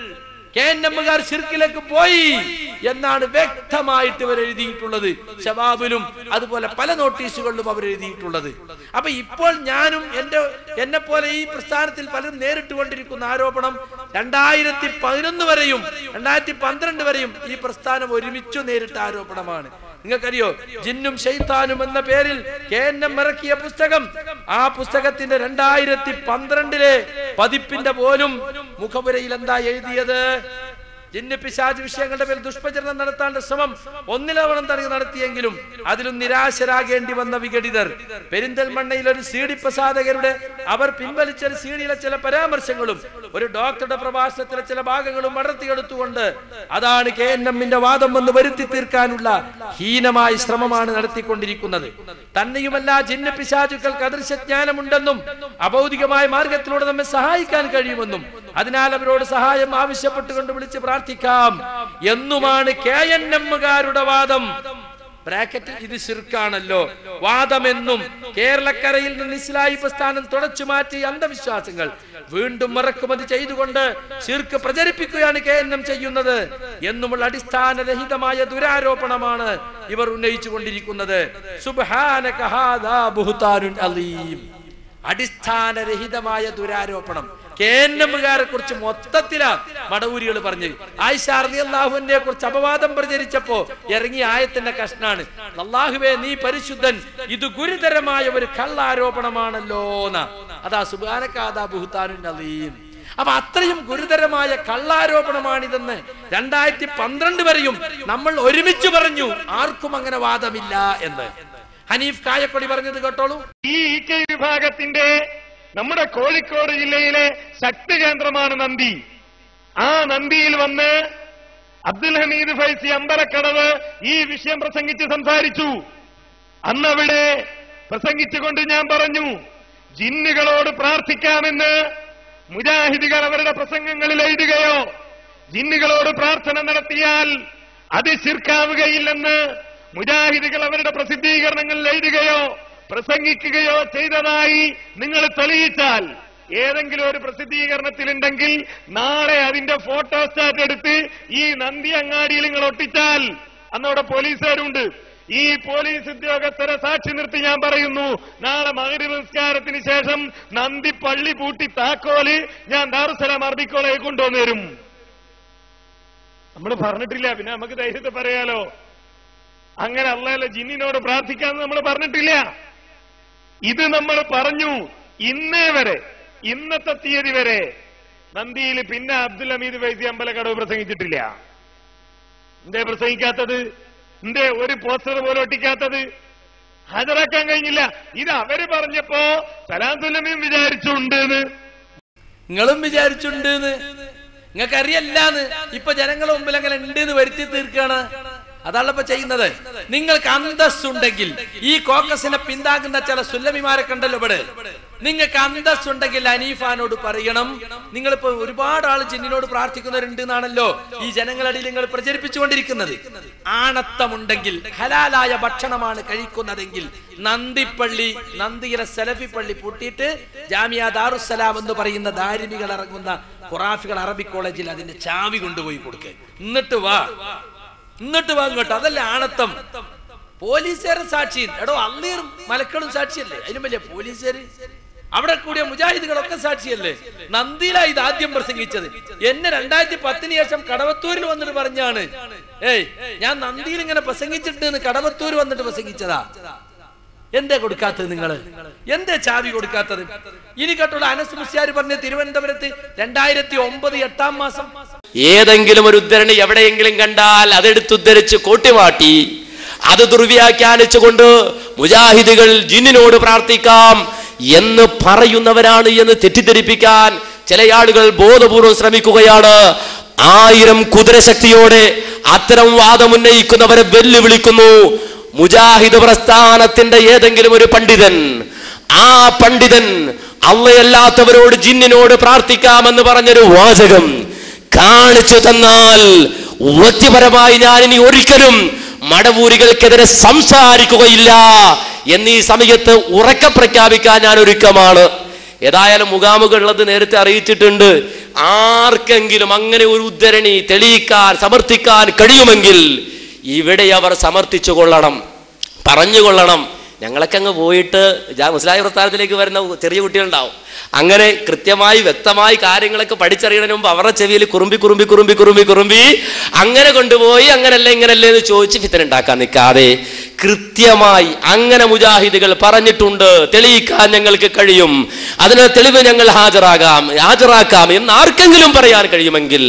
കെ എൻ എമ്മുകാർ ശിർക്കിലേക്ക് പോയി എന്നാണ് വ്യക്തമായിട്ട് ഇവർ എഴുതിയിട്ടുള്ളത് ഷബാബിലും അതുപോലെ പല നോട്ടീസുകളിലും അവർ എഴുതിയിട്ടുള്ളത് അപ്പൊ ഇപ്പോൾ ഞാനും എന്റെ എന്നെ പോലെ ഈ പ്രസ്ഥാനത്തിൽ പലരും നേരിട്ട് കൊണ്ടിരിക്കുന്ന ആരോപണം രണ്ടായിരത്തി പതിനൊന്ന് വരെയും രണ്ടായിരത്തി പന്ത്രണ്ട് വരെയും ഈ പ്രസ്ഥാനം ഒരുമിച്ചു നേരിട്ട ആരോപണമാണ് നിങ്ങൾക്കറിയോ ജിന്നും ഷെയ്ത്താനും എന്ന പേരിൽ കെ എൻ എം ഇറക്കിയ പുസ്തകം ആ പുസ്തകത്തിന്റെ രണ്ടായിരത്തി പന്ത്രണ്ടിലെ പതിപ്പിന്റെ പോലും മുഖപുരയിൽ എന്താ എഴുതിയത് ജിന്ന് പിശാജ് വിഷയങ്ങളുടെ പേരിൽ ദുഷ്പ്രചരണം നടത്താനുള്ള ശ്രമം ഒന്നിലവണം തന്നെ നടത്തിയെങ്കിലും അതിലും നിരാശരാകേണ്ടി വന്ന വിഘടിതർ പെരിന്തൽമണ്ണയിൽ ഒരു സി ഡി പ്രസാധകരുടെ അവർ പിൻവലിച്ച ഒരു സീഡിയിലെ ചില പരാമർശങ്ങളും ഒരു ഡോക്ടറുടെ പ്രഭാഷണത്തിലെ ചില ഭാഗങ്ങളും അടർത്തിയെടുത്തുകൊണ്ട് അതാണ് കെ എൻ എമ്മിന്റെ വാദം എന്ന് വരുത്തി തീർക്കാനുള്ള ഹീനമായ ശ്രമമാണ് നടത്തിക്കൊണ്ടിരിക്കുന്നത് തന്നെയുമല്ല ജിന്ന് പിശാചുക്കൾക്ക് അദൃശ്യജ്ഞാനമുണ്ടെന്നും അഭൗതികമായ മാർഗത്തിലൂടെ നമ്മെ സഹായിക്കാൻ കഴിയുമെന്നും അതിനാൽ അവരോട് സഹായം ആവശ്യപ്പെട്ടുകൊണ്ട് വിളിച്ച് പ്രാർത്ഥിക്കാം എന്നുമാണ് കെ എൻ എമ്മുകാരുടെ വാദം ബ്രാക്കറ്റിൽ ഇത് ശിർക്കാണല്ലോ വാദമെന്നും കേരളക്കരയിൽ നിന്ന് ഇസ്ലായി പ്രസ്ഥാനം തുടച്ചു മാറ്റി അന്ധവിശ്വാസങ്ങൾ വീണ്ടും ഇറക്കുമതി ചെയ്തുകൊണ്ട് ശിർക്ക് പ്രചരിപ്പിക്കുകയാണ് കെ എൻ എം ചെയ്യുന്നത് എന്നുമുള്ള അടിസ്ഥാനരഹിതമായ ദുരാരോപണമാണ് ഇവർ ഉന്നയിച്ചു കൊണ്ടിരിക്കുന്നത് സുബ്ഹാനക ഹാദാ ബുഹ്താനുൻ അലീം അടിസ്ഥാനരഹിതമായ ദുരാരോപണം കേന്നമുകാരെ കുറിച്ച് മൊത്തത്തിലാ മടവൂരികൾ പറഞ്ഞു ആയിഷാർദി അള്ളാഹുവിനെ കുറിച്ച് അപവാദം പ്രചരിച്ചപ്പോ ഇറങ്ങിയ ആയത്തിന്റെ കഷ്ണാണ് അള്ളാഹുവേ നീ പരിശുദ്ധൻ ഇത് ഗുരുതരമായ ഒരു കള്ളാരോപണമാണല്ലോ ന്ന അതാ സുബാനക്കാതാ ബുഹുത്താനുൻ അലീം അപ്പൊ അത്രയും ഗുരുതരമായ കള്ളാരോപണമാണിതെന്ന് രണ്ടായിരത്തി പന്ത്രണ്ട് വരെയും നമ്മൾ ഒരുമിച്ച് പറഞ്ഞു ആർക്കും അങ്ങനെ വാദമില്ല എന്ന് ഹനീഫ് കായക്കൊടി പറഞ്ഞത് കേട്ടോളൂ ഈ ഈറ്റ വിഭാഗത്തിന്റെ നമ്മുടെ കോഴിക്കോട് ജില്ലയിലെ ശക്തി കേന്ദ്രമാണ് നന്ദി ആ നന്ദിയിൽ വന്ന് അബ്ദുൽ ഹമീദ് ഫൈസി അമ്പലക്കടവ് ഈ വിഷയം പ്രസംഗിച്ച് സംസാരിച്ചു അന്നവിടെ പ്രസംഗിച്ചുകൊണ്ട് ഞാൻ പറഞ്ഞു ജിന്നുകളോട് പ്രാർത്ഥിക്കാമെന്ന് മുജാഹിദികൾ അവരുടെ പ്രസംഗങ്ങളിൽ എഴുതുകയോ ജിന്നുകളോട് പ്രാർത്ഥന നടത്തിയാൽ അത് ശിർക്കാവുകയില്ലെന്ന് മുജാഹിദികൾ അവരുടെ പ്രസിദ്ധീകരണങ്ങളിൽ എഴുതുകയോ പ്രസംഗിക്കുകയോ ചെയ്തതായി നിങ്ങൾ തെളിയിച്ചാൽ ഏതെങ്കിലും ഒരു പ്രസിദ്ധീകരണത്തിലുണ്ടെങ്കിൽ നാളെ അതിന്റെ ഫോട്ടോസ്റ്റാറ്റ് എടുത്ത് ഈ നന്ദി അങ്ങാടിയിൽ നിങ്ങൾ ഒട്ടിച്ചാൽ അന്നവിടെ പോലീസുകാരുണ്ട് ഈ പോലീസ് ഉദ്യോഗസ്ഥരെ സാക്ഷി നിർത്തി ഞാൻ പറയുന്നു നാളെ മകരി നിസ്കാരത്തിന് ശേഷം നന്ദി പള്ളി പൂട്ടി താക്കോല് ഞാൻ ദാറുസലാം അറബി കോളേജ് കൊണ്ടുവന്നു തരും നമ്മൾ പറഞ്ഞിട്ടില്ല പിന്നെ നമുക്ക് ധൈര്യത്തെ പറയാലോ അങ്ങനെ അള്ളാഹല്ല ജിന്നിനോട് പ്രാർത്ഥിക്കാന്ന് നമ്മൾ പറഞ്ഞിട്ടില്ല ഇത് നമ്മൾ പറഞ്ഞു ഇന്നേ വരെ ഇന്നത്തെ തീയതി വരെ നന്ദിയിൽ പിന്നെ അബ്ദുൽ ഹമീദ് വൈസി അമ്പലക്കടവ് പ്രസംഗിച്ചിട്ടില്ല എന്തേ പ്രസംഗിക്കാത്തത് എന്തേ ഒരു പോസ്റ്റർ പോലും ഒട്ടിക്കാത്തത് ഹാജരാക്കാൻ കഴിഞ്ഞില്ല ഇത് അവര് പറഞ്ഞപ്പോ സലാത്തുല്ലമയും വിചാരിച്ചുണ്ട് എന്ന് നിങ്ങളും വിചാരിച്ചുണ്ട് നിങ്ങൾക്ക് അറിയല്ലാന്ന് ഇപ്പൊ ജനങ്ങളുടെ മുമ്പിൽ അങ്ങനെ ഉണ്ട് എന്ന് വരുത്തി തീർക്കാണ് അതാണ് ഇപ്പൊ ചെയ്യുന്നത് നിങ്ങൾക്ക് അന്തസ്സുണ്ടെങ്കിൽ ഈ കോക്കസിനെ പിന്താകുന്ന ചില സുല്ലമിമാരൊക്കെ ഉണ്ടല്ലോ ഇവിടെ നിങ്ങൾക്ക് അന്തസ്സുണ്ടെങ്കിൽ അനീഫാനോട് പറയണം നിങ്ങളിപ്പോ ഒരുപാട് ആൾ ജിന്നിനോട് പ്രാർത്ഥിക്കുന്നവരുണ്ട് എന്നാണല്ലോ ഈ ജനങ്ങളുടെ നിങ്ങൾ പ്രചരിപ്പിച്ചുകൊണ്ടിരിക്കുന്നത് ആണത്തമുണ്ടെങ്കിൽ ഹലാലായ ഭക്ഷണമാണ് കഴിക്കുന്നതെങ്കിൽ നന്ദിപ്പള്ളി നന്ദിയിലെ സലഫി പള്ളി പൂട്ടിയിട്ട് ജാമിയ ദാറുസലാം എന്ന് പറയുന്ന ദാരിമികൾ ഇറങ്ങുന്ന ഖുറാഫികൾ അറബി കോളേജിൽ അതിന്റെ ചാവി കൊണ്ടുപോയി കൊടുക്കുക എന്നിട്ട് വാ എന്നിട്ട് വാ ഇങ്ങോട്ട് അതല്ല ആണത്തം പോലീസുകാരൻ സാക്ഷി എടോ അള്ളീറും മലക്കളും സാക്ഷിയല്ലേ അതിനും വലിയ പോലീസുകാർ അവിടെ കൂടിയ മുജാഹിദുകളൊക്കെ സാക്ഷിയല്ലേ നന്ദിയിലാ ഇത് ആദ്യം പ്രസംഗിച്ചത് എന്നെ രണ്ടായിരത്തി പത്തിന് ശേഷം കടവത്തൂരിൽ വന്നിട്ട് പറഞ്ഞാണ് ഏയ് ഞാൻ നന്ദിയിൽ ഇങ്ങനെ പ്രസംഗിച്ചിട്ട് എന്ന് കടവത്തൂർ വന്നിട്ട് പ്രസംഗിച്ചതാ എന്തേ കൊടുക്കാത്തത് നിങ്ങള് എന്തേ ചാവി കൊടുക്കാത്തത് ഇനി കേട്ടുള്ള അനസ് മുസ്യാർ പറഞ്ഞ തിരുവനന്തപുരത്ത് രണ്ടായിരത്തി ഒമ്പത് എട്ടാം മാസം ഏതെങ്കിലും ഒരു ഉദ്ധരണി എവിടെയെങ്കിലും കണ്ടാൽ അതെടുത്തുദ്ധരിച്ച് കോട്ടിമാട്ടി അത് ദുർവ്യാഖ്യാനിച്ചുകൊണ്ട് മുജാഹിദുകൾ ജിന്നിനോട് പ്രാർത്ഥിക്കാം എന്ന് പറയുന്നവരാണ് എന്ന് തെറ്റിദ്ധരിപ്പിക്കാൻ ചില ആളുകൾ ബോധപൂർവം ശ്രമിക്കുകയാണ് ആയിരം കുതിരശക്തിയോടെ അത്തരം വാദമുന്നയിക്കുന്നവരെ വെല്ലുവിളിക്കുന്നു മുജാഹിദ് പ്രസ്ഥാനത്തിന്റെ ഏതെങ്കിലും ഒരു പണ്ഡിതൻ ആ പണ്ഡിതൻ അള്ളയല്ലാത്തവരോട് ജിന്നിനോട് പ്രാർത്ഥിക്കാമെന്ന് പറഞ്ഞൊരു വാചകം കാണിച്ചു തന്നാൽ വ്യക്തിപരമായി ഞാൻ ഇനി ഒരിക്കലും മടവൂരികൾക്കെതിരെ സംസാരിക്കുകയില്ല എന്നീ സമയത്ത് ഉറക്കെ പ്രഖ്യാപിക്കാൻ ഞാൻ ഒരുക്കമാണ് ഏതായാലും മുഖാമുഖം ഉള്ളത് നേരത്തെ അറിയിച്ചിട്ടുണ്ട് ആർക്കെങ്കിലും അങ്ങനെ ഒരു ഉദ്ധരണി തെളിയിക്കാൻ സമർത്ഥിക്കാൻ കഴിയുമെങ്കിൽ ഇവിടെ അവർ സമർത്ഥിച്ചു കൊള്ളണം പറഞ്ഞുകൊള്ളണം ഞങ്ങളൊക്കെ അങ്ങ് പോയിട്ട് ജാ- മുസ്ലാഹി പ്രസ്ഥാനത്തിലേക്ക് വരുന്ന ചെറിയ കുട്ടികളുണ്ടാവും അങ്ങനെ കൃത്യമായി വ്യക്തമായി കാര്യങ്ങളൊക്കെ പഠിച്ചറിയണതിന് മുമ്പ് അവരുടെ ചെവിയിൽ കുറുമ്പി കുറുമ്പി കുറുമ്പി കുറുമ്പി കുറുമ്പി അങ്ങനെ കൊണ്ടുപോയി അങ്ങനല്ലേ ഇങ്ങനല്ലേ എന്ന് ചോദിച്ച് ഫിത്തന ഉണ്ടാക്കാൻ നിൽക്കാതെ കൃത്യമായി അങ്ങനെ മുജാഹിദുകൾ പറഞ്ഞിട്ടുണ്ട് തെളിയിക്കാൻ ഞങ്ങൾക്ക് കഴിയും അതിന് തെളിവ് ഞങ്ങൾ ഹാജരാകാം ഹാജരാക്കാം എന്ന് ആർക്കെങ്കിലും പറയാൻ കഴിയുമെങ്കിൽ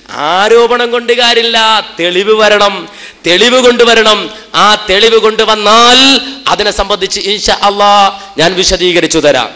ആരോപണം കൊണ്ട് കാര്യമില്ല തെളിവ് വരണം തെളിവ് കൊണ്ടുവരണം ആ തെളിവ് കൊണ്ടുവന്നാൽ അതിനെ സംബന്ധിച്ച് ഇൻഷ അള്ളാ ഞാൻ വിശദീകരിച്ചു തരാം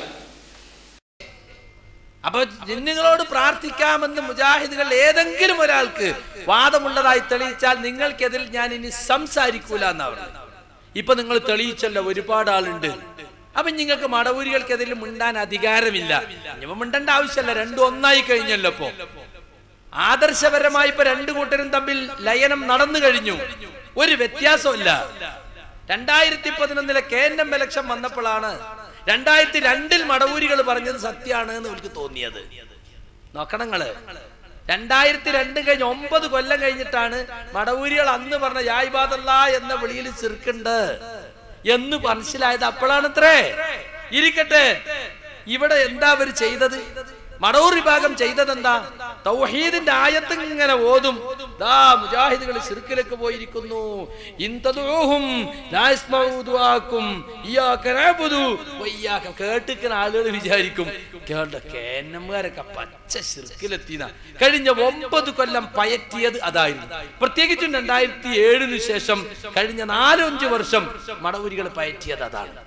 അപ്പൊ ജിന്നുകളോട് പ്രാർത്ഥിക്കാമെന്ന് മുജാഹിദുകൾ ഏതെങ്കിലും ഒരാൾക്ക് വാദമുള്ളതായി തെളിയിച്ചാൽ നിങ്ങൾക്കെതിൽ ഞാൻ ഇനി സംസാരിക്കൂല എന്നാ പറഞ്ഞത് ഇപ്പൊ നിങ്ങൾ തെളിയിച്ചല്ലോ ഒരുപാട് ആളുണ്ട് അപ്പൊ നിങ്ങൾക്ക് മടവൂരികൾക്കെതിരെ മിണ്ടാൻ അധികാരമില്ല ഇനിയിപ്പോ മിണ്ടേണ്ട ആവശ്യമല്ല രണ്ടും ഒന്നായി കഴിഞ്ഞല്ലോ ഇപ്പൊ ആദർശപരമായി ഇപ്പൊ രണ്ടു കൂട്ടരും തമ്മിൽ ലയനം നടന്നു കഴിഞ്ഞു ഒരു വ്യത്യാസമില്ല രണ്ടായിരത്തി പതിനൊന്നിലെ കെ എൻ എം ഇലക്ഷൻ വന്നപ്പോഴാണ് രണ്ടായിരത്തി രണ്ടിൽ മടവൂരികൾ പറഞ്ഞത് സത്യമാണ് എന്ന് എനിക്ക് തോന്നിയത് നോക്കണങ്ങള് രണ്ടായിരത്തി രണ്ട് കഴിഞ്ഞ് ഒമ്പത് കൊല്ലം കഴിഞ്ഞിട്ടാണ് മടവൂരികൾ അന്ന് പറഞ്ഞ യായ്പാതല്ല എന്ന വിളിയിൽ ചെറുക്കുണ്ട് എന്ന് മനസ്സിലായത് അപ്പോഴാണത്രേ ഇരിക്കട്ടെ ഇവിടെ എന്താ അവർ ചെയ്തത് മടവൂർ വിഭാഗം ചെയ്തതെന്താ തൗഹീദിന്റെ ആയത്ത് ഇങ്ങനെ ഓതും ദാ മുജാഹിദുകൾ ശിർക്കിലേക്ക് പോയിരിക്കുന്നു ഇന്തദൂഹും ലാ യസ്മഊ ദുആക്കും ഇയ്യാക നഅബുദു വയ്യാക കേട്ടിക്കുന്ന ആളുകൾ വിചാരിക്കും കേട്ട കേന്നന്മാരൊക്കെ പച്ച ശിർക്കിലെത്തിന കഴിഞ്ഞ ഒമ്പത് കൊല്ലം പയറ്റിയത് അതായിരുന്നു പ്രത്യേകിച്ചും രണ്ടായിരത്തി ഏഴിന് ശേഷം കഴിഞ്ഞ നാലഞ്ച് വർഷം മടവൂരികൾ പയറ്റിയത് അതാണ്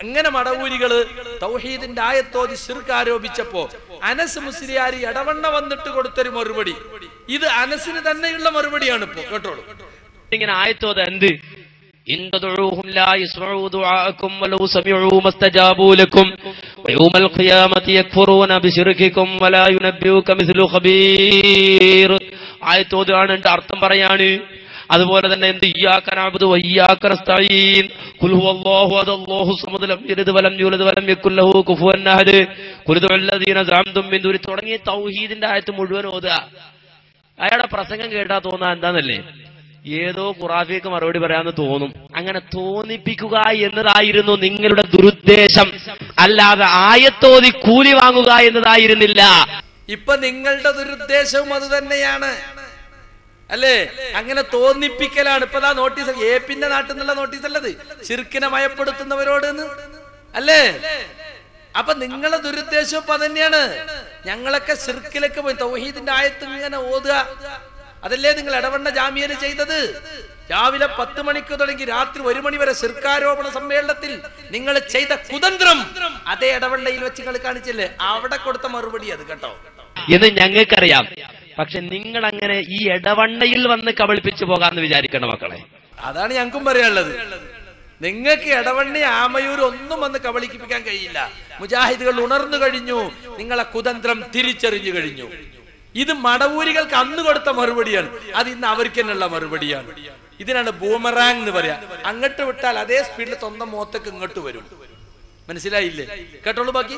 അങ്ങനെ മടവൂരികള് തൗഹീദിന്റെ ആയത്തോതി ശിർക്ക് ആരോപിച്ചപ്പോ അനസ് മുസ്ലിയാരി ഇടവണ്ണ വന്നിട്ട് കൊടുത്തൊരു മറുപടി ഇത് അനസിന് തന്നെയുള്ള മറുപടിയാണ് ഇപ്പോ കേട്ടോളൂ ഇങ്ങനെ ആയത്തോത് എന്ത് إن تدعوهم لا يسمعوا دعاءكم ولو سمعوا ما استجابوا لكم ويوم القيامة يكفرون بشرككم ولا ينبئك مثل خبير ആയത്തോത് ആണ് എന്റെ അർത്ഥം പറയാണ് അതുപോലെ തന്നെ എന്ത് ഇയ്യാക്കനാബുദ് വയ്യാക്കനസ്തഈൻ ഖുൽ ഹുവല്ലാഹു അദല്ലാഹു സമദ് ലം യലിദ് വലം യൂലദ് വലം യക്കുൽ ലഹു കുഫുവൻ അഹദ് ഖുൽ ദുല്ലദീന സഅംതും മിൻ ദുരി തുടങ്ങിയ തൗഹീദിന്റെ ആയത്ത് മുഴുവൻ ഓതുക അയാളുടെ പ്രസംഗം കേട്ടാ തോന്നാ എന്താന്നല്ലേ ഏതോ ഖുറാഫിക്ക് മറുപടി പറയാന്ന് തോന്നും അങ്ങനെ തോന്നിപ്പിക്കുക എന്നതായിരുന്നു നിങ്ങളുടെ ദുരുദ്ദേശം അല്ലാതെ ആയത്തോതി കൂലി വാങ്ങുക എന്നതായിരുന്നില്ല ഇപ്പൊ നിങ്ങളുടെ ദുരുദ്ദേശവും അത് തന്നെയാണ് അല്ലേ അങ്ങനെ തോന്നിപ്പിക്കലാണ് ഇപ്പൊ ദാ നോട്ടീസ് ഏപ്പിന്റെ നാട്ടിൽ നിന്നുള്ള നോട്ടീസ് അല്ലത് ചിർക്കിനെ മയപ്പെടുത്തുന്നവരോട് എന്ന്. അല്ലേ അപ്പൊ നിങ്ങളെ ദുരുദ്ദേശവും ഇപ്പൊ തന്നെയാണ് ഞങ്ങളൊക്കെ സിർക്കിലേക്ക് പോയി തൗഹീദിന്റെ ആയത്ത് ഇങ്ങനെ ഓതുക അതല്ലേ നിങ്ങൾ ഇടവണ്ണ ജാമ്യന് ചെയ്തത് രാവിലെ പത്ത് മണിക്ക് തുടങ്ങി രാത്രി ഒരു മണി വരെ സിർക്കാരോപണ സമ്മേളനത്തിൽ നിങ്ങൾ ചെയ്ത കുതന്ത്രം അതേ ഇടവണ്ണയിൽ വെച്ച് നിങ്ങൾ കാണിച്ചില്ലേ അവിടെ കൊടുത്ത മറുപടി അത് കേട്ടോ എന്ന് ഞങ്ങൾക്കറിയാം പക്ഷെ നിങ്ങൾ അങ്ങനെ ഈ ഇടവണ്ണയിൽ വന്ന് കബളിപ്പിച്ചു പോകാന്ന് വിചാരിക്കണം മക്കളെ അതാണ് ഞങ്ങൾക്കും പറയാനുള്ളത് നിങ്ങൾക്ക് ഇടവണ്ണി ആമയൂർ ഒന്നും വന്ന് കബളിപ്പിക്കാൻ കഴിയില്ല മുജാഹിദുകൾ ഉണർന്നു കഴിഞ്ഞു നിങ്ങളെ കുതന്ത്രം തിരിച്ചറിഞ്ഞു കഴിഞ്ഞു ഇത് മടവൂരികൾക്ക് അന്ന് കൊടുത്ത മറുപടിയാണ് അത് ഇന്ന് അവർക്ക് തന്നെയുള്ള മറുപടിയാണ് ഇതിനാണ് ബൂമറാങ് എന്ന് പറയാ അങ്ങോട്ട് വിട്ടാൽ അതേ സ്പീഡിൽ സ്വന്തം മുഖത്തേക്ക് ഇങ്ങോട്ട് വരും മനസ്സിലായില്ലേ കേട്ടോളൂ ബാക്കി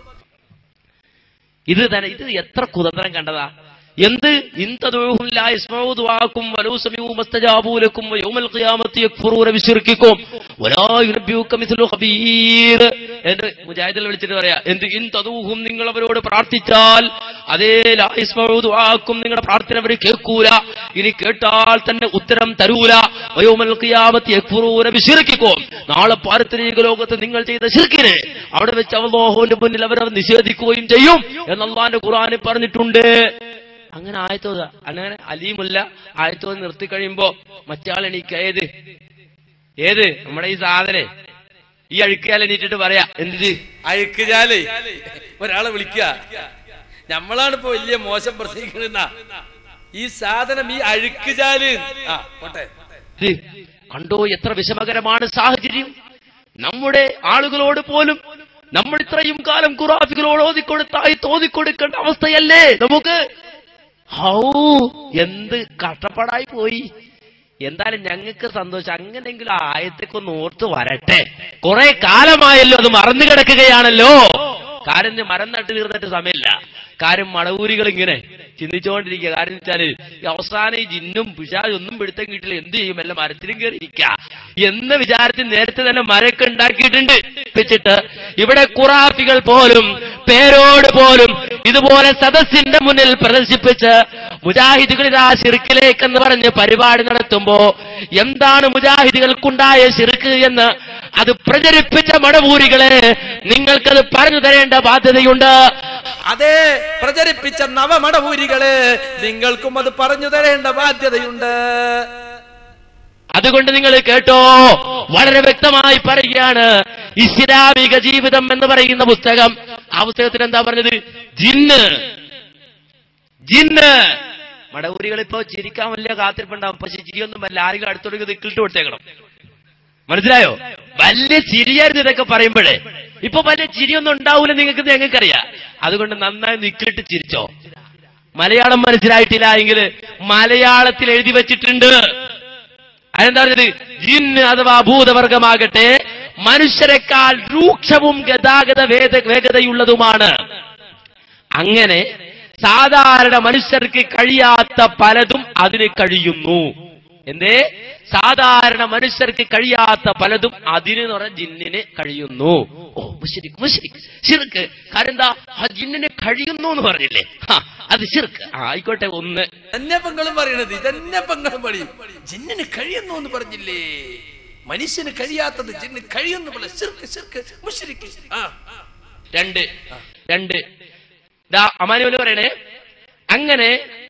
ഇത് തന്നെ ഇത് എത്ര കുതന്ത്രം കണ്ടതാ എന്ത് ഇന്തദൂഹും ലാ യസ്മഉ ദുആക്കും വലൗ സമിഉ മസ്തജാബു ലക്കും വയൗമൽ ഖിയാമത്തി യക്ഫുറൂന ബിശിർക്കിക്കും വലാ യുനബ്ബിയുക മിസ്ലു ഖബീർ എന്ന് മുജാഹിദിൽ വിളിച്ചിട്ട് പറയാ എന്ത് ഇന്തദൂഹും നിങ്ങൾ അവരോട് പ്രാർത്ഥിച്ചാൽ അതേ ലാ യസ്മഉ ദുആക്കും നിങ്ങളുടെ പ്രാർത്ഥന അവർ കേൾക്കൂല ഇനി കേട്ടാൽ തന്നെ ഉത്തരം തരൂല വയൗമൽ ഖിയാമത്തി യക്ഫുറൂന ബിശിർക്കിക്കും നാളെ പാരത്രിക ലോകത്ത് നിങ്ങൾ ചെയ്ത ശിർക്കിനെ അവിടെ വെച്ച് അള്ളാഹുവിന്റെ മുന്നിൽ അവർ നിഷേധിക്കുകയും ചെയ്യും എന്ന് അള്ളാന്റെ ഖുർആനിൽ പറഞ്ഞിട്ടുണ്ട് അങ്ങനെ ആയത്തോത അങ്ങനെ അലീമുല്ല ആയത്തോത് നിർത്തി കഴിയുമ്പോ മറ്റാൾ എണീക്ക ഏത് ഏത് നമ്മുടെ ഈ സാധനെ ഈ അഴുക്കിയാൽ എണീറ്റിട്ട് പറയാ എന്തിത് അഴുക്കുചാല് ഒരാളെ വിളിക്കുക നമ്മളാണ് ഇപ്പൊ വലിയ മോശം പ്രസംഗിക്കുന്ന ഈ സാധനം ഈ അഴുക്കുചാല് ആ പോട്ടെ ഇത് കണ്ടോ എത്ര വിഷമകരമാണ് സാഹചര്യം നമ്മുടെ ആളുകളോട് പോലും നമ്മൾ ഇത്രയും കാലം ഖുറാഫികളോട് ഓതിക്കൊടുത്തായി തോതിക്കൊടുക്കേണ്ട അവസ്ഥയല്ലേ നമുക്ക് ഹൗ എന്ത് കഷ്ടപ്പാടായി പോയി എന്തായാലും ഞങ്ങൾക്ക് സന്തോഷം അങ്ങനെങ്കിലും ആ ആയത്തേക്ക് ഒന്ന് ഓർത്ത് വരട്ടെ കുറെ കാലമായല്ലോ അത് മറന്നു കിടക്കുകയാണല്ലോ കാര്യം ഇത് മരം നട്ട് തീർന്നിട്ട് സമയമില്ല കാര്യം മടവൂരികൾ ഇങ്ങനെ ചിന്തിച്ചുകൊണ്ടിരിക്കുക കാര്യം വെച്ചാല് ഈ അവസാനം ഈ ജിന്നും പിശാചും ഒന്നും പിടുത്തം കിട്ടില്ല എന്ത് ചെയ്യും എല്ലാം മരത്തിലും കയറി ഇരിക്ക എന്ന വിചാരത്തിൽ നേരത്തെ തന്നെ മരമൊക്കെ ഉണ്ടാക്കിയിട്ടുണ്ട് വെച്ചിട്ട് ഇവിടെ ഖുറാഫികൾ പോലും പേരോട് പോലും ഇതുപോലെ സദസ്സിന്റെ മുന്നിൽ പ്രദർശിപ്പിച്ച് മുജാഹിദുകൾ ഇതാ ശിർക്കിലേക്ക് എന്ന് പറഞ്ഞ് പരിപാടി നടത്തുമ്പോ എന്താണ് മുജാഹിദുകൾക്കുണ്ടായ ശിർക്ക് എന്ന് അത് പ്രചരിപ്പിച്ച മടവൂരികളെ നിങ്ങൾക്കത് പറഞ്ഞു തരേണ്ട ബാധ്യതയുണ്ട് അതേ പ്രചരിപ്പിച്ച നവമടവൂരികള് നിങ്ങൾക്കും അത് പറഞ്ഞു തരേണ്ട ബാധ്യതയുണ്ട് അതുകൊണ്ട് നിങ്ങൾ കേട്ടോ വളരെ വ്യക്തമായി പറയുകയാണ് ഇസ്ലാമിക ജീവിതം എന്ന് പറയുന്ന പുസ്തകം ആ പുസ്തകത്തിൽ എന്താ പറഞ്ഞത് ജിന്ന് ജിന്ന് മടവൂരികൾ ഇപ്പോ ചിരിക്കാൻ വലിയ കാത്തിരിപ്പുണ്ടാവും പക്ഷെ ചിരിയൊന്നും വല്ല ആരെങ്കിലും അടുത്തോട്ട് ദിക്കിട്ട് കൊടുത്തേക്കണം മനസ്സിലായോ വലിയ ചിരിയായിരുന്നു ഇതൊക്കെ പറയുമ്പോഴേ ഇപ്പൊ വലിയ ചിരിയൊന്നും ഉണ്ടാവൂല നിങ്ങൾക്ക് ഞങ്ങൾക്കറിയാം അതുകൊണ്ട് നന്നായി നിക്കിട്ട് ചിരിച്ചോ മലയാളം മനസ്സിലായിട്ടില്ല എങ്കിൽ മലയാളത്തിൽ എഴുതി വെച്ചിട്ടുണ്ട് അതെന്താ പറഞ്ഞത് ജിന്ന് അഥവാ ഭൂതവർഗമാകട്ടെ മനുഷ്യരെക്കാൾ രൂക്ഷവും ഗതാഗത വേദ വേഗതയുള്ളതുമാണ് അങ്ങനെ സാധാരണ മനുഷ്യർക്ക് കഴിയാത്ത പലതും അതിന് കഴിയുന്നു എന്തേ സാധാരണ മനുഷ്യർക്ക് കഴിയാത്ത പലതും അതിന് എന്ന് പറഞ്ഞ ജിന്നിന് കഴിയുന്നു ഓ മുഷരിക്ക് മുഷരിക്ക് ഷിർക്ക് കാരണം എന്താ ആ ജിന്നിന് കഴിയുന്നു എന്ന് പറഞ്ഞില്ലേ ഹാ, അത് ഷിർക്ക് ആ, ആയിക്കോട്ടെ ഒന്ന് തന്നെ പെങ്ങളും പറയണത് ഇതന്നെ പെങ്ങളും പറയും ജിന്നിന് കഴിയുന്നു എന്ന് പറഞ്ഞില്ലേ മനുഷ്യന് കഴിയാത്തത് ജിന്ന് കഴിയുന്നു പോലെ ശിർക്ക് ശിർക്ക് മുശ്രിക്ക് ആ രണ്ട് രണ്ട് ദാ അമാനുവല് പറയണേ അങ്ങനെ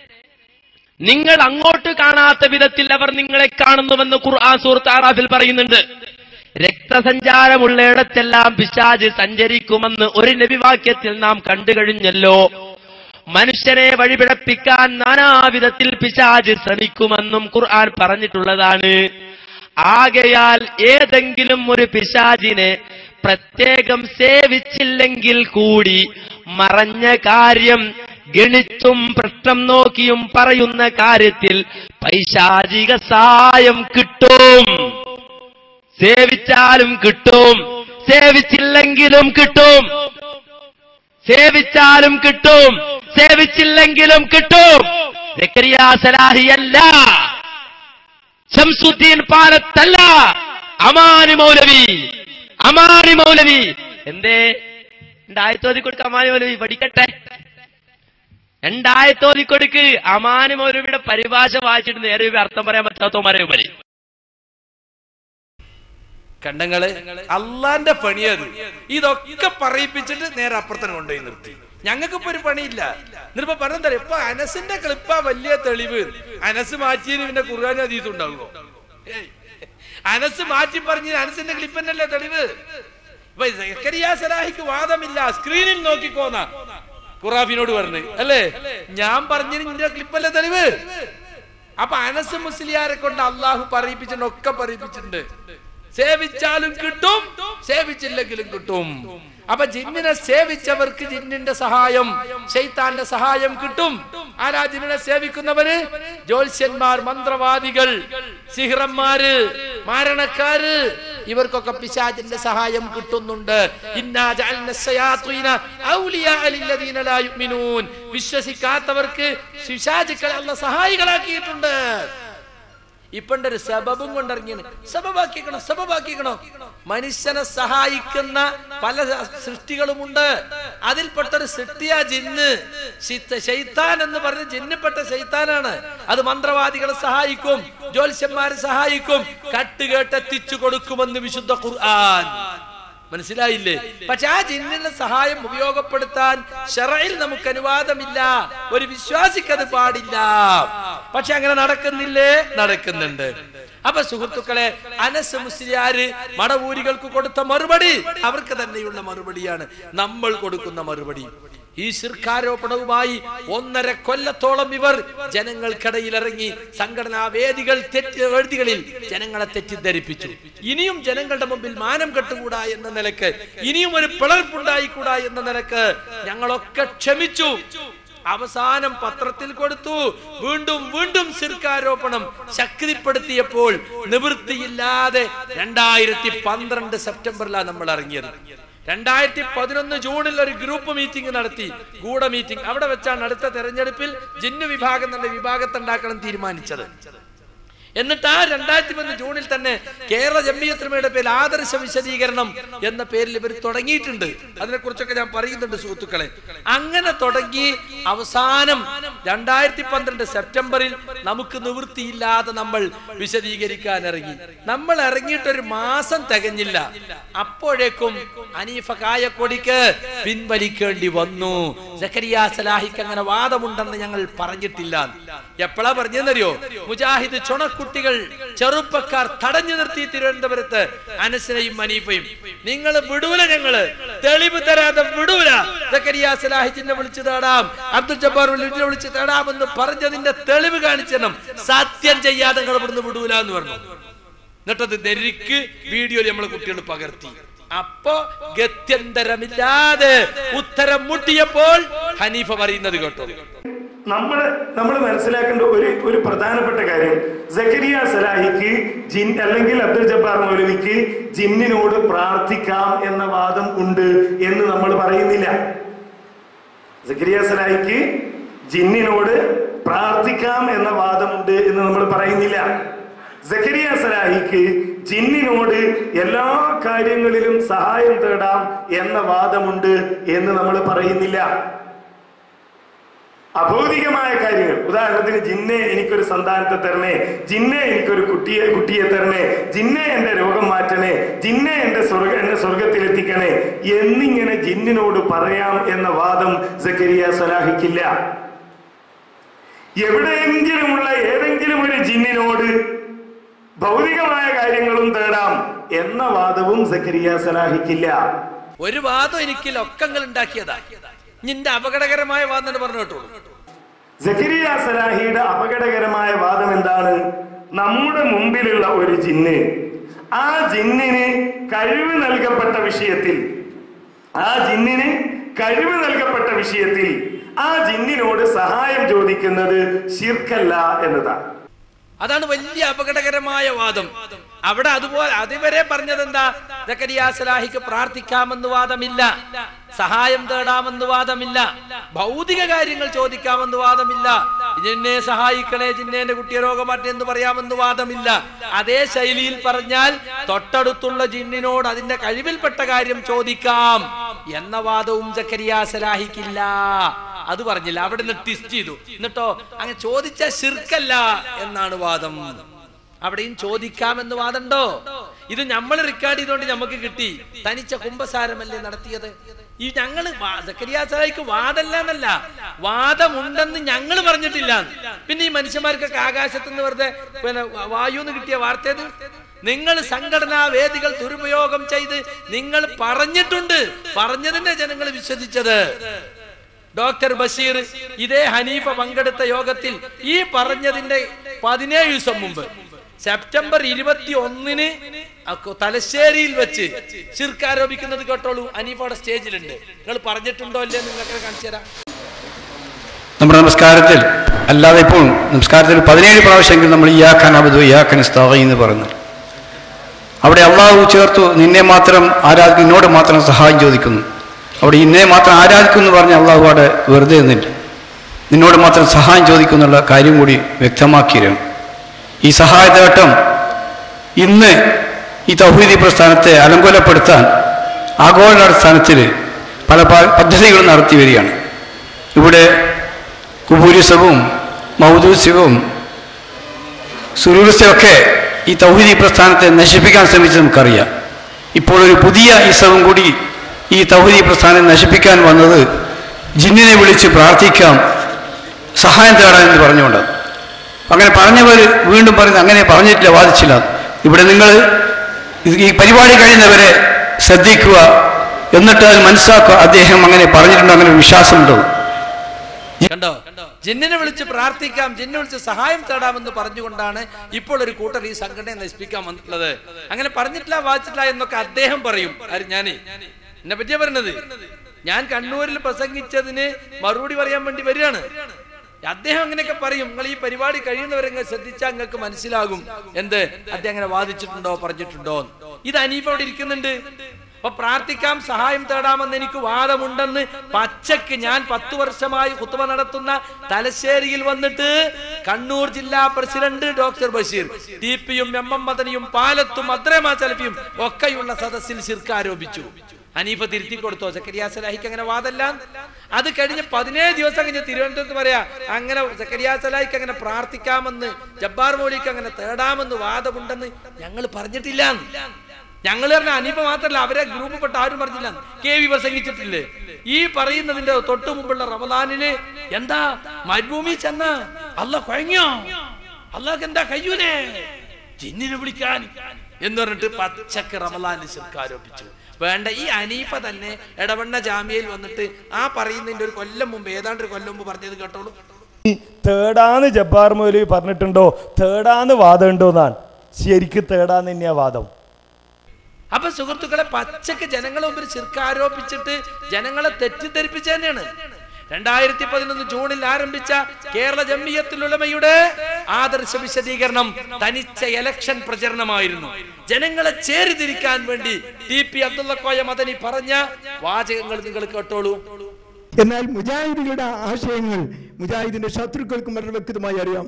നിങ്ങൾ അങ്ങോട്ട് കാണാത്ത വിധത്തിൽ അവർ നിങ്ങളെ കാണുന്നുവെന്ന് ഖുർആൻ സൂറത്ത് ആറാഫിൽ പറയുന്നുണ്ട് രക്തസഞ്ചാരമുള്ളയിടത്തെല്ലാം പിശാജ് സഞ്ചരിക്കുമെന്ന് ഒരു നബിവാക്യത്തിൽ നാം കണ്ടു കഴിഞ്ഞല്ലോ മനുഷ്യനെ വഴിപിഴപ്പിക്കാൻ നാനാവിധത്തിൽ പിശാജ് ശ്രമിക്കുമെന്നും ഖുർആൻ പറഞ്ഞിട്ടുള്ളതാണ് ആകയാൽ ഏതെങ്കിലും ഒരു പിശാജിനെ പ്രത്യേകം സേവിച്ചില്ലെങ്കിൽ കൂടി മറഞ്ഞ കാര്യം ഗണിച്ചും പ്രശ്നം നോക്കിയും പറയുന്ന കാര്യത്തിൽ പൈശാചിക സഹായം കിട്ടും സേവിച്ചാലും കിട്ടും സേവിച്ചില്ലെങ്കിലും കിട്ടും സേവിച്ചാലും കിട്ടും സേവിച്ചില്ലെങ്കിലും കിട്ടും സക്കരിയ സലാഹിയല്ല ശംസുദ്ദീൻ പാലത്തല്ല അമാനി മൗലവി അമാനി മൗലവി എന്തേ രണ്ടായത്തോതി കൊടുക്ക അമാനി മൗലവി പഠിക്കട്ടെ രണ്ടായത്തോതി കൊടുക്ക് അമാനി മൗലവിയുടെ പരിഭാഷ വായിച്ചിട്ട് നേരെ ഒരു അർത്ഥം പറയാൻ പറ്റാത്തവന്മാരെ വരെ കണ്ടങ്ങള് അള്ളാന്റെ പണിയത് ഇതൊക്കെ പറയിപ്പിച്ചിട്ട് നേരെ അപ്പുറത്തന്നെ കൊണ്ടുപോയി നിർത്തി ഞങ്ങൾക്ക് ഇപ്പൊ ഒരു പണിയില്ല എന്നിട്ടിപ്പോ പറഞ്ഞാ ഇപ്പൊ അനസിന്റെ ക്ലിപ്പാ വലിയ തെളിവ് അനസ് മാറ്റിയതിന് പിന്നെ ഖുർആൻ അതീത് ഉണ്ടാവുമോ ഏയ്. അനസ് മാറ്റി പറഞ്ഞ അനസിന്റെ ക്ലിപ്പ് തന്നെയല്ലേ തെളിവ് ഇപ്പൊ സക്കരിയ സലാഹിക്ക് വാദമില്ല സ്ക്രീനിൽ നോക്കിക്കോന്ന ഖുറാഫിനോട് പറഞ്ഞു അല്ലേ ഞാൻ പറഞ്ഞതിന്റെ ക്ലിപ്പല്ലേ തെളിവ് അപ്പൊ അനസ് മുസ്ലിയാരെ കൊണ്ട് അള്ളാഹു പറയിപ്പിച്ചിട്ടുണ്ട് ഒക്കെ പറയിപ്പിച്ചിട്ടുണ്ട് സേവിച്ചാലും കിട്ടും സേവിച്ചില്ലെങ്കിലും കിട്ടും അപ്പൊ ജിന്നിനെ സേവിച്ചവർക്ക് ജിന്നിന്റെ സഹായം ശൈത്താന്റെ സഹായം കിട്ടും ആരാ ജിന്നിനെ സേവിക്കുന്നവര് ജ്യോത്സ്യന്മാർ മന്ത്രവാദികൾ സിഹ്റന്മാര് മാരണക്കാര് ഇവർക്കൊക്കെ പിശാചിന്റെ സഹായം കിട്ടുന്നുണ്ട് ഇന്നാ ജഅൽന ശയാത്വീന ഔലിയാ ലില്ലദീന ലാ യുഅ്മിനൂൻ വിശ്വസിക്കാത്തവർക്ക് പിശാചുക്കളെ അല്ല സഹായികളാക്കിയിട്ടുണ്ട് ഇപ്പണ്ട് ഒരു സബബും കൊണ്ടിറങ്ങിയാണ് സബബാക്കിക്കണോ സബബാക്കിക്കണോ മനുഷ്യനെ സഹായിക്കുന്ന പല സൃഷ്ടികളുമുണ്ട് അതിൽപ്പെട്ട ഒരു സൃഷ്ടിയാ ജിന്ന് ശിത്ത- ശൈത്താൻ എന്ന് പറഞ്ഞ ജിന്നിൽപ്പെട്ട ശൈത്താനാണ് അത് മന്ത്രവാദികളെ സഹായിക്കും ജ്യോത്സ്യന്മാരെ സഹായിക്കും കട്ടുകേട്ടെത്തിച്ചു കൊടുക്കുമെന്ന് വിശുദ്ധ ഖുർആൻ മനസ്സിലായില്ലേ പക്ഷെ ആ ജിന്നിന്റെ സഹായം ഉപയോഗപ്പെടുത്താൻ ഷറയിൽ നമുക്ക് അനുവാദമില്ല ഒരു വിശ്വാസിക്ക് അത് പാടില്ല പക്ഷെ അങ്ങനെ നടക്കുന്നില്ലേ നടക്കുന്നുണ്ട് അപ്പൊ സുഹൃത്തുക്കളെ അനസ് മുസ്ലിയാര് മടവൂരികൾക്ക് കൊടുത്ത മറുപടി അവർക്ക് തന്നെയുള്ള മറുപടിയാണ് നമ്മൾ കൊടുക്കുന്ന മറുപടി ഈ ശിർക്കാരോപണവുമായി ഒന്നര കൊല്ലത്തോളം ഇവർ ജനങ്ങൾക്കിടയിൽ ഇറങ്ങി സംഘടനാ വേദികൾ തെറ്റ് വേദികളിൽ ജനങ്ങളെ തെറ്റിദ്ധരിപ്പിച്ചു ഇനിയും ജനങ്ങളുടെ മുമ്പിൽ മാനം കെട്ടുകൂടാ എന്ന നിലക്ക് ഇനിയും ഒരു പിളർപ്പുണ്ടായിക്കൂടാ എന്ന നിലക്ക് ഞങ്ങളൊക്കെ ക്ഷമിച്ചു അവസാനം പത്രത്തിൽ കൊടുത്തു വീണ്ടും വീണ്ടും ശിർക്കാരോപണം ശക്തിപ്പെടുത്തിയപ്പോൾ നിവൃത്തിയില്ലാതെ രണ്ടായിരത്തി പന്ത്രണ്ട് സെപ്റ്റംബറിലാണ് നമ്മൾ ഇറങ്ങിയത് രണ്ടായിരത്തി പതിനൊന്ന് ജൂണിൽ ഒരു ഗ്രൂപ്പ് മീറ്റിംഗ് നടത്തി ഗൂഢ മീറ്റിംഗ് അവിടെ വെച്ചാണ് അടുത്ത തെരഞ്ഞെടുപ്പിൽ ജിന്നു വിഭാഗം തന്നെ വിഭാഗത്തുണ്ടാക്കണം തീരുമാനിച്ചത് എന്നിട്ട് ആ രണ്ടായിരത്തി പതിനൊന്ന് ജൂണിൽ തന്നെ കേരള ജമ്മിയത്രമയുടെ പേരിൽ ആദർശ വിശദീകരണം എന്ന പേരിൽ ഇവർ തുടങ്ങിയിട്ടുണ്ട് അതിനെക്കുറിച്ചൊക്കെ ഞാൻ പറയുന്നുണ്ട് സുഹൃത്തുക്കളെ അങ്ങനെ തുടങ്ങി അവസാനം രണ്ടായിരത്തി പന്ത്രണ്ട് സെപ്റ്റംബറിൽ നമുക്ക് നിവൃത്തിയില്ലാതെ നമ്മൾ വിശദീകരിക്കാൻ ഇറങ്ങി നമ്മൾ ഇറങ്ങിയിട്ട് ഒരു മാസം തികഞ്ഞില്ല അപ്പോഴേക്കും അനീഫ കായക്കൊടിക്ക് പിൻവലിക്കേണ്ടി വന്നു സക്കരിയ സലാഹിക്ക് അങ്ങനെ വാദമുണ്ടെന്ന് ഞങ്ങൾ പറഞ്ഞിട്ടില്ല എപ്പോഴാ പറഞ്ഞെന്നറിയോ മുജാഹിദ് ചുണക്കുട്ടികൾ ചെറുപ്പക്കാർ തടഞ്ഞു നിർത്തി തിരുവനന്തപുരത്ത് അനസിനെയും അനീഫയും നിങ്ങൾ വിടൂല ഞങ്ങള് തെളിവ് തരാതെ വിടൂല സക്കരിയ സലാഹിജിനെ വിളിച്ചു തേടാം അബ്ദുൽ ജബ്ബാർ വലിയെ വിളിച്ച് തേടാമെന്ന് പറഞ്ഞതിന്റെ തെളിവ് കാണിച്ചണം സത്യം ചെയ്യാതെ നിങ്ങൾ ഇവിടുന്ന് വിടൂല എന്ന് പറഞ്ഞു എന്നിട്ടത് നെരുക്ക് വീഡിയോയിൽ നമ്മളെ കുട്ടികൾ പകർത്തി അപ്പോ ഗത്യന്തരമില്ലാതെ ഉത്തരം മുട്ടിയപ്പോൾ ഹനീഫ പറയുന്നത് കേട്ടോ നമ്മൾ നമ്മൾ മനസ്സിലാക്കേണ്ട ഒരു ഒരു പ്രധാനപ്പെട്ട കാര്യം സക്കരിയ സലാഹിക്ക് ജിൻ അല്ലെങ്കിൽ അബ്ദുൽ ജബ്ബാർ മൗലവിക്ക് ജിന്നിനോട് പ്രാർത്ഥിക്കാം എന്ന വാദം ഉണ്ട് എന്ന് നമ്മൾ പറയുന്നില്ല സക്കരിയ സലാഹിക്ക് ജിന്നിനോട് പ്രാർത്ഥിക്കാം എന്ന വാദമുണ്ട് എന്ന് നമ്മൾ പറയുന്നില്ല സക്കരിയ സലാഹിക്ക് ജിന്നിനോട് എല്ലാ കാര്യങ്ങളിലും സഹായം തേടാം എന്ന വാദമുണ്ട് എന്ന് നമ്മൾ പറയുന്നില്ല അഭൗതികമായ കാര്യങ്ങൾ ഉദാഹരണത്തിന് ജിന്നെ എനിക്കൊരു സന്താനത്തെ തരണേ ജിന്നെ എനിക്കൊരു കുട്ടിയെ കുട്ടിയെ തരണേ ജിന്നെ എന്റെ രോഗം മാറ്റണേ ജിന്നെ എന്റെ സ്വർഗ എന്നെ സ്വർഗത്തിലെത്തിക്കണേ എന്നിങ്ങനെ ജിന്നിനോട് പറയാം എന്ന വാദം സക്കരിയ സലാഹിക്കില്ല എവിടെയെങ്കിലുമുള്ള ഏതെങ്കിലും ഒരു ജിന്നിനോട് ഭൗതികമായ കാര്യങ്ങളും തേടാം എന്ന വാദവും സക്കരിയ സലാഹിക്കില്ല ഒരു വാദം എനിക്ക് ലൊക്കങ്ങൾ ഉണ്ടാക്കിയതാ നിന്റെ അപകടകരമായ വാദം എന്ന് പറഞ്ഞു കേട്ടോളൂ സക്കരിയ സലാഹിയുടെ അപകടകരമായ വാദം എന്താണ് നമ്മുടെ മുമ്പിലുള്ള ഒരു ജിന്ന് ആ ജിന്നിന് കഴിവ് നൽകപ്പെട്ട വിഷയത്തിൽ ആ ജിന്നിന് കഴിവ് നൽകപ്പെട്ട വിഷയത്തിൽ ആ ജിന്നിനോട് സഹായം ചോദിക്കുന്നത് ശിർക്കല്ല എന്നതാണ് അതാണ് വലിയ അപകടകരമായ വാദം അവിടെ അതുപോലെ അതുവരെ പറഞ്ഞത് എന്താ ജക്കരിയാ സലാഹിക്ക് പ്രാർത്ഥിക്കാമെന്ന് വാദമില്ല സഹായം തേടാമെന്ന് വാദമില്ല ഭൗതിക കാര്യങ്ങൾ ചോദിക്കാമെന്ന് വാദമില്ല ജിന്നെ സഹായിക്കണേ ജിന്നേന്റെ കുട്ടിയെ രോഗം മാറ്റി എന്ന് പറയാമെന്ന് വാദമില്ല അതേ ശൈലിയിൽ പറഞ്ഞാൽ തൊട്ടടുത്തുള്ള ജിന്നിനോട് അതിന്റെ കഴിവിൽപ്പെട്ട കാര്യം ചോദിക്കാം എന്ന വാദവും ജക്കരിയാ സലാഹിക്കില്ല അത് പറഞ്ഞില്ല അവിടെ നിന്ന് ടിസ്റ്റ് ചെയ്തു എന്നിട്ടോ അങ്ങനെ ചോദിച്ച ശിർക്കല്ല എന്നാണ് വാദം അവിടെയും ചോദിക്കാമെന്ന് വാദമുണ്ടോ ഇത് നമ്മൾ റെക്കോർഡ് ചെയ്തുകൊണ്ട് നമുക്ക് കിട്ടി തനിച്ച കുംഭസാരമല്ലേ നടത്തിയത് ഈ ഞങ്ങള് സക്കരിയാസായിക്ക് വാദമല്ല എന്നല്ല വാദമുണ്ടെന്ന് ഞങ്ങൾ പറഞ്ഞിട്ടില്ല പിന്നെ ഈ മനുഷ്യന്മാർക്കൊക്കെ ആകാശത്ത് നിന്ന് വെറുതെ പിന്നെ വായുന്ന് കിട്ടിയ വാർത്തയത് നിങ്ങൾ സംഘടനാ വേദികൾ ദുരുപയോഗം ചെയ്ത് നിങ്ങൾ പറഞ്ഞിട്ടുണ്ട് പറഞ്ഞതിന്റെ ജനങ്ങൾ വിശ്വസിച്ചത് ഡോക്ടർ ബഷീർ ഇതേ ഹനീഫ പങ്കെടുത്ത യോഗത്തിൽ ഈ പറഞ്ഞതിന്റെ പതിനേഴ് ദിവസം മുമ്പ് സെപ്റ്റംബർ ഇരുപത്തി ഒന്നിന് തലശ്ശേരിയിൽ വെച്ച് ശിർക്ക് ആരോപിക്കുന്നത് കേട്ടോളൂ ഹനീഫ അവിടെ സ്റ്റേജിലുണ്ട് നിങ്ങൾ പറഞ്ഞിട്ടുണ്ടോ അല്ലേ നിങ്ങൾക്ക് കാണിച്ചു തരാം നമ്മുടെ നമസ്കാരത്തിൽ അല്ലാതെ ഇപ്പോൾ നമസ്കാരത്തിൽ പതിനേഴ് പ്രാവശ്യമെങ്കിലും നമ്മൾ ഇയാഖാൻ അബദു ഇയാഖാൻ സ്ഥായി എന്ന് പറയുന്നു അവിടെ അള്ളാഹു ചേർത്തു നിന്നെ മാത്രം ആരാധിക്കും നിന്നോട് മാത്രം സഹായം ചോദിക്കുന്നു അവിടെ ഇന്നെ മാത്രം ആരാധിക്കും എന്ന് പറഞ്ഞ് അള്ളാഹു അവിടെ വെറുതെ നിന്നില്ല നിന്നോട് മാത്രം സഹായം ചോദിക്കുന്നുള്ള കാര്യം കൂടി വ്യക്തമാക്കിയിരുന്നു ഈ സഹായതേട്ടം ഇന്ന് ഈ തൗഹീദി പ്രസ്ഥാനത്തെ അലങ്കോലപ്പെടുത്താൻ ആഗോളാടിസ്ഥാനത്തിൽ പല പ- പദ്ധതികളും നടത്തി വരികയാണ് ഇവിടെ കുബൂരിസവും മൗദൂസ്യവും സുരൂർസ്യമൊക്കെ ഈ തൗഹീദി പ്രസ്ഥാനത്തെ നശിപ്പിക്കാൻ ശ്രമിച്ചത് നമുക്കറിയാം ഇപ്പോൾ ഒരു പുതിയ ഇസവും കൂടി ഈ തൗഹീദി പ്രസ്ഥാനം നശിപ്പിക്കാൻ വന്നത് ജിന്നിനെ വിളിച്ച് പ്രാർത്ഥിക്കാം സഹായം തേടാൻ എന്ന് പറഞ്ഞുകൊണ്ട് അങ്ങനെ പറഞ്ഞവർ വീണ്ടും പറയുന്നത് അങ്ങനെ പറഞ്ഞിട്ടില്ല വാദിച്ചില്ല ഇവിടെ നിങ്ങൾ ഇത് ഈ പരിപാടി കഴിയുന്നവരെ ശ്രദ്ധിക്കുക എന്നിട്ട് അത് മനസ്സിലാക്കുക അദ്ദേഹം അങ്ങനെ പറഞ്ഞിട്ടുണ്ടോ അങ്ങനെ ഒരു വിശ്വാസമുണ്ടോ കണ്ടോ ജിന്നിനെ വിളിച്ച് പ്രാർത്ഥിക്കാം ജിന്നെ വിളിച്ച് സഹായം തേടാമെന്ന് പറഞ്ഞുകൊണ്ടാണ് ഇപ്പോൾ ഒരു കൂട്ടർ ഈ സംഘടനയെ നശിപ്പിക്കാൻ വന്നിട്ടുള്ളത് അങ്ങനെ പറഞ്ഞിട്ടില്ല വായിച്ചിട്ടില്ല എന്നൊക്കെ അദ്ദേഹം പറയും ആര് ഞാനേ എന്നെ പറ്റിയാ പറയുന്നത് ഞാൻ കണ്ണൂരിൽ പ്രസംഗിച്ചതിന് മറുപടി പറയാൻ വേണ്ടി വരികയാണ് അദ്ദേഹം അങ്ങനെയൊക്കെ പറയും നിങ്ങൾ ഈ പരിപാടി കഴിയുന്നവരെ അങ്ങ് ശ്രദ്ധിച്ചാൽ നിങ്ങൾക്ക് മനസ്സിലാകും എന്ത് അദ്ദേഹം അങ്ങനെ വാദിച്ചിട്ടുണ്ടോ പറഞ്ഞിട്ടുണ്ടോ എന്ന്. ഇത് അനീഫ് അവിടെ ഇരിക്കുന്നുണ്ട് അപ്പൊ പ്രാർത്ഥിക്കാം സഹായം തേടാമെന്ന് എനിക്ക് വാദമുണ്ടെന്ന് പച്ചക്ക് ഞാൻ പത്തു വർഷമായി കുത്തുവ നടത്തുന്ന തലശ്ശേരിയിൽ വന്നിട്ട് കണ്ണൂർ ജില്ലാ പ്രസിഡന്റ് ഡോക്ടർ ബഷീർ ടി പിയും എം എം മദനിയും പാലത്തും അദ്രമാ സലഫിയും ഒക്കെയുള്ള സദസ്സിൽ ശിർക്ക് ആരോപിച്ചു ഹനീഫ തിരുത്തി കൊടുത്തോ സക്കരിയ സലാഹിക്ക് അങ്ങനെ വാദല്ല അത് കഴിഞ്ഞ് പതിനേഴ് ദിവസം കഴിഞ്ഞ് തിരുവനന്തപുരത്ത് പറയാ അങ്ങനെ സക്കരിയ സലാഹിക്ക് അങ്ങനെ പ്രാർത്ഥിക്കാമെന്ന് ജബ്ബാർ മൗലിക്ക് അങ്ങനെ തേടാമെന്ന് വാദമുണ്ടെന്ന് ഞങ്ങൾ പറഞ്ഞിട്ടില്ല ഞങ്ങൾ പറഞ്ഞ അനീഫ മാത്രല്ല അവരെ ഗ്രൂപ്പ് പെട്ട ആരും പറഞ്ഞില്ല കെ വി പ്രസംഗിച്ചിട്ടില്ലേ ഈ പറയുന്നതിന്റെ തൊട്ടു മുമ്പുള്ള റമദാനില് എന്താ മരുഭൂമി ചെന്ന അല്ല കുഴങ്ങിയോ അള്ളാഹ് എന്താ കയ്യൂലേ ജിന്നിനെ വിളിക്കാൻ എന്ന് പറഞ്ഞിട്ട് പച്ചക്ക് റമദാനിൽ ശിർക്ക് ആരോപിച്ചു വേണ്ട ഈ അനീഫ തന്നെ എടവണ്ണ ജാമ്യയിൽ വന്നിട്ട് ആ പറയുന്നതിന്റെ ഒരു കൊല്ലം മുമ്പ് ഏതാണ്ട് ഒരു കൊല്ലം മുമ്പ് പറഞ്ഞത് കേട്ടോളൂ തേടാന്ന് ജബ്ബാർ മൗലവി പറഞ്ഞിട്ടുണ്ടോ തേടാന്ന് വാദം ഉണ്ടോ എന്നാണ് ശരിക്ക് തേടാന്ന് തന്നെയാ വാദം അപ്പൊ സുഹൃത്തുക്കളെ പച്ചക്ക് ജനങ്ങളെ മുമ്പിൽ ശിർക്ക് ആരോപിച്ചിട്ട് ജനങ്ങളെ തെറ്റിദ്ധരിപ്പിച്ച തന്നെയാണ് രണ്ടായിരത്തി പതിനൊന്ന് ജൂണിൽ ആരംഭിച്ച കേരള ജമ്മിയത്തിലുള്ളമയുടെ ആദർശ വിശദീകരണം തനിച്ച എലക്ഷൻ പ്രചരണമായിരുന്നു ജനങ്ങളെ ചേരിതിരിക്കാൻ വേണ്ടി ടി പി അബ്ദുള്ള കോയ മദനി പറഞ്ഞ വാചകങ്ങൾ നിങ്ങൾ കേട്ടോളൂ എന്നാൽ മുജാഹിദുകളുടെ ആശയങ്ങൾ മുജാഹിദിന്റെ ശത്രുക്കൾക്കും വളരെ വ്യക്തമായി അറിയാം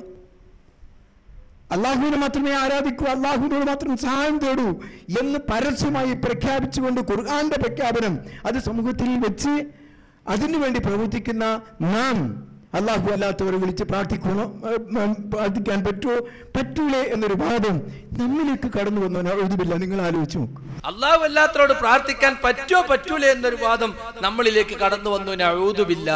അള്ളാഹുവിനെ മാത്രമേ ആരാധിക്കൂ അള്ളാഹുവിനോട് മാത്രം സഹായം തേടൂ എന്ന് പരസ്യമായി പ്രഖ്യാപിച്ചുകൊണ്ട് ഖുർആന്റെ പ്രഖ്യാപനം അത് സമൂഹത്തിൽ വെച്ച് അതിനുവേണ്ടി പ്രവർത്തിക്കുന്ന നാം അള്ളാഹു അല്ലാത്തവരെ വിളിച്ച് പ്രാർത്ഥിക്കണോ ഏഹ്, ഉം, പ്രാർത്ഥിക്കാൻ പറ്റുമോ പറ്റൂലേ എന്നൊരു വാദം നമ്മിലേക്ക് കടന്നു വന്നോ എഴുതുമില്ല നിങ്ങൾ ആലോചിച്ചു നോക്കൂ അള്ളാഹു അല്ലാത്തവരോട് പ്രാർത്ഥിക്കാൻ പറ്റോ പറ്റൂലേ എന്നൊരു വാദം നമ്മളിലേക്ക് കടന്നു വന്നു നഊദുബില്ല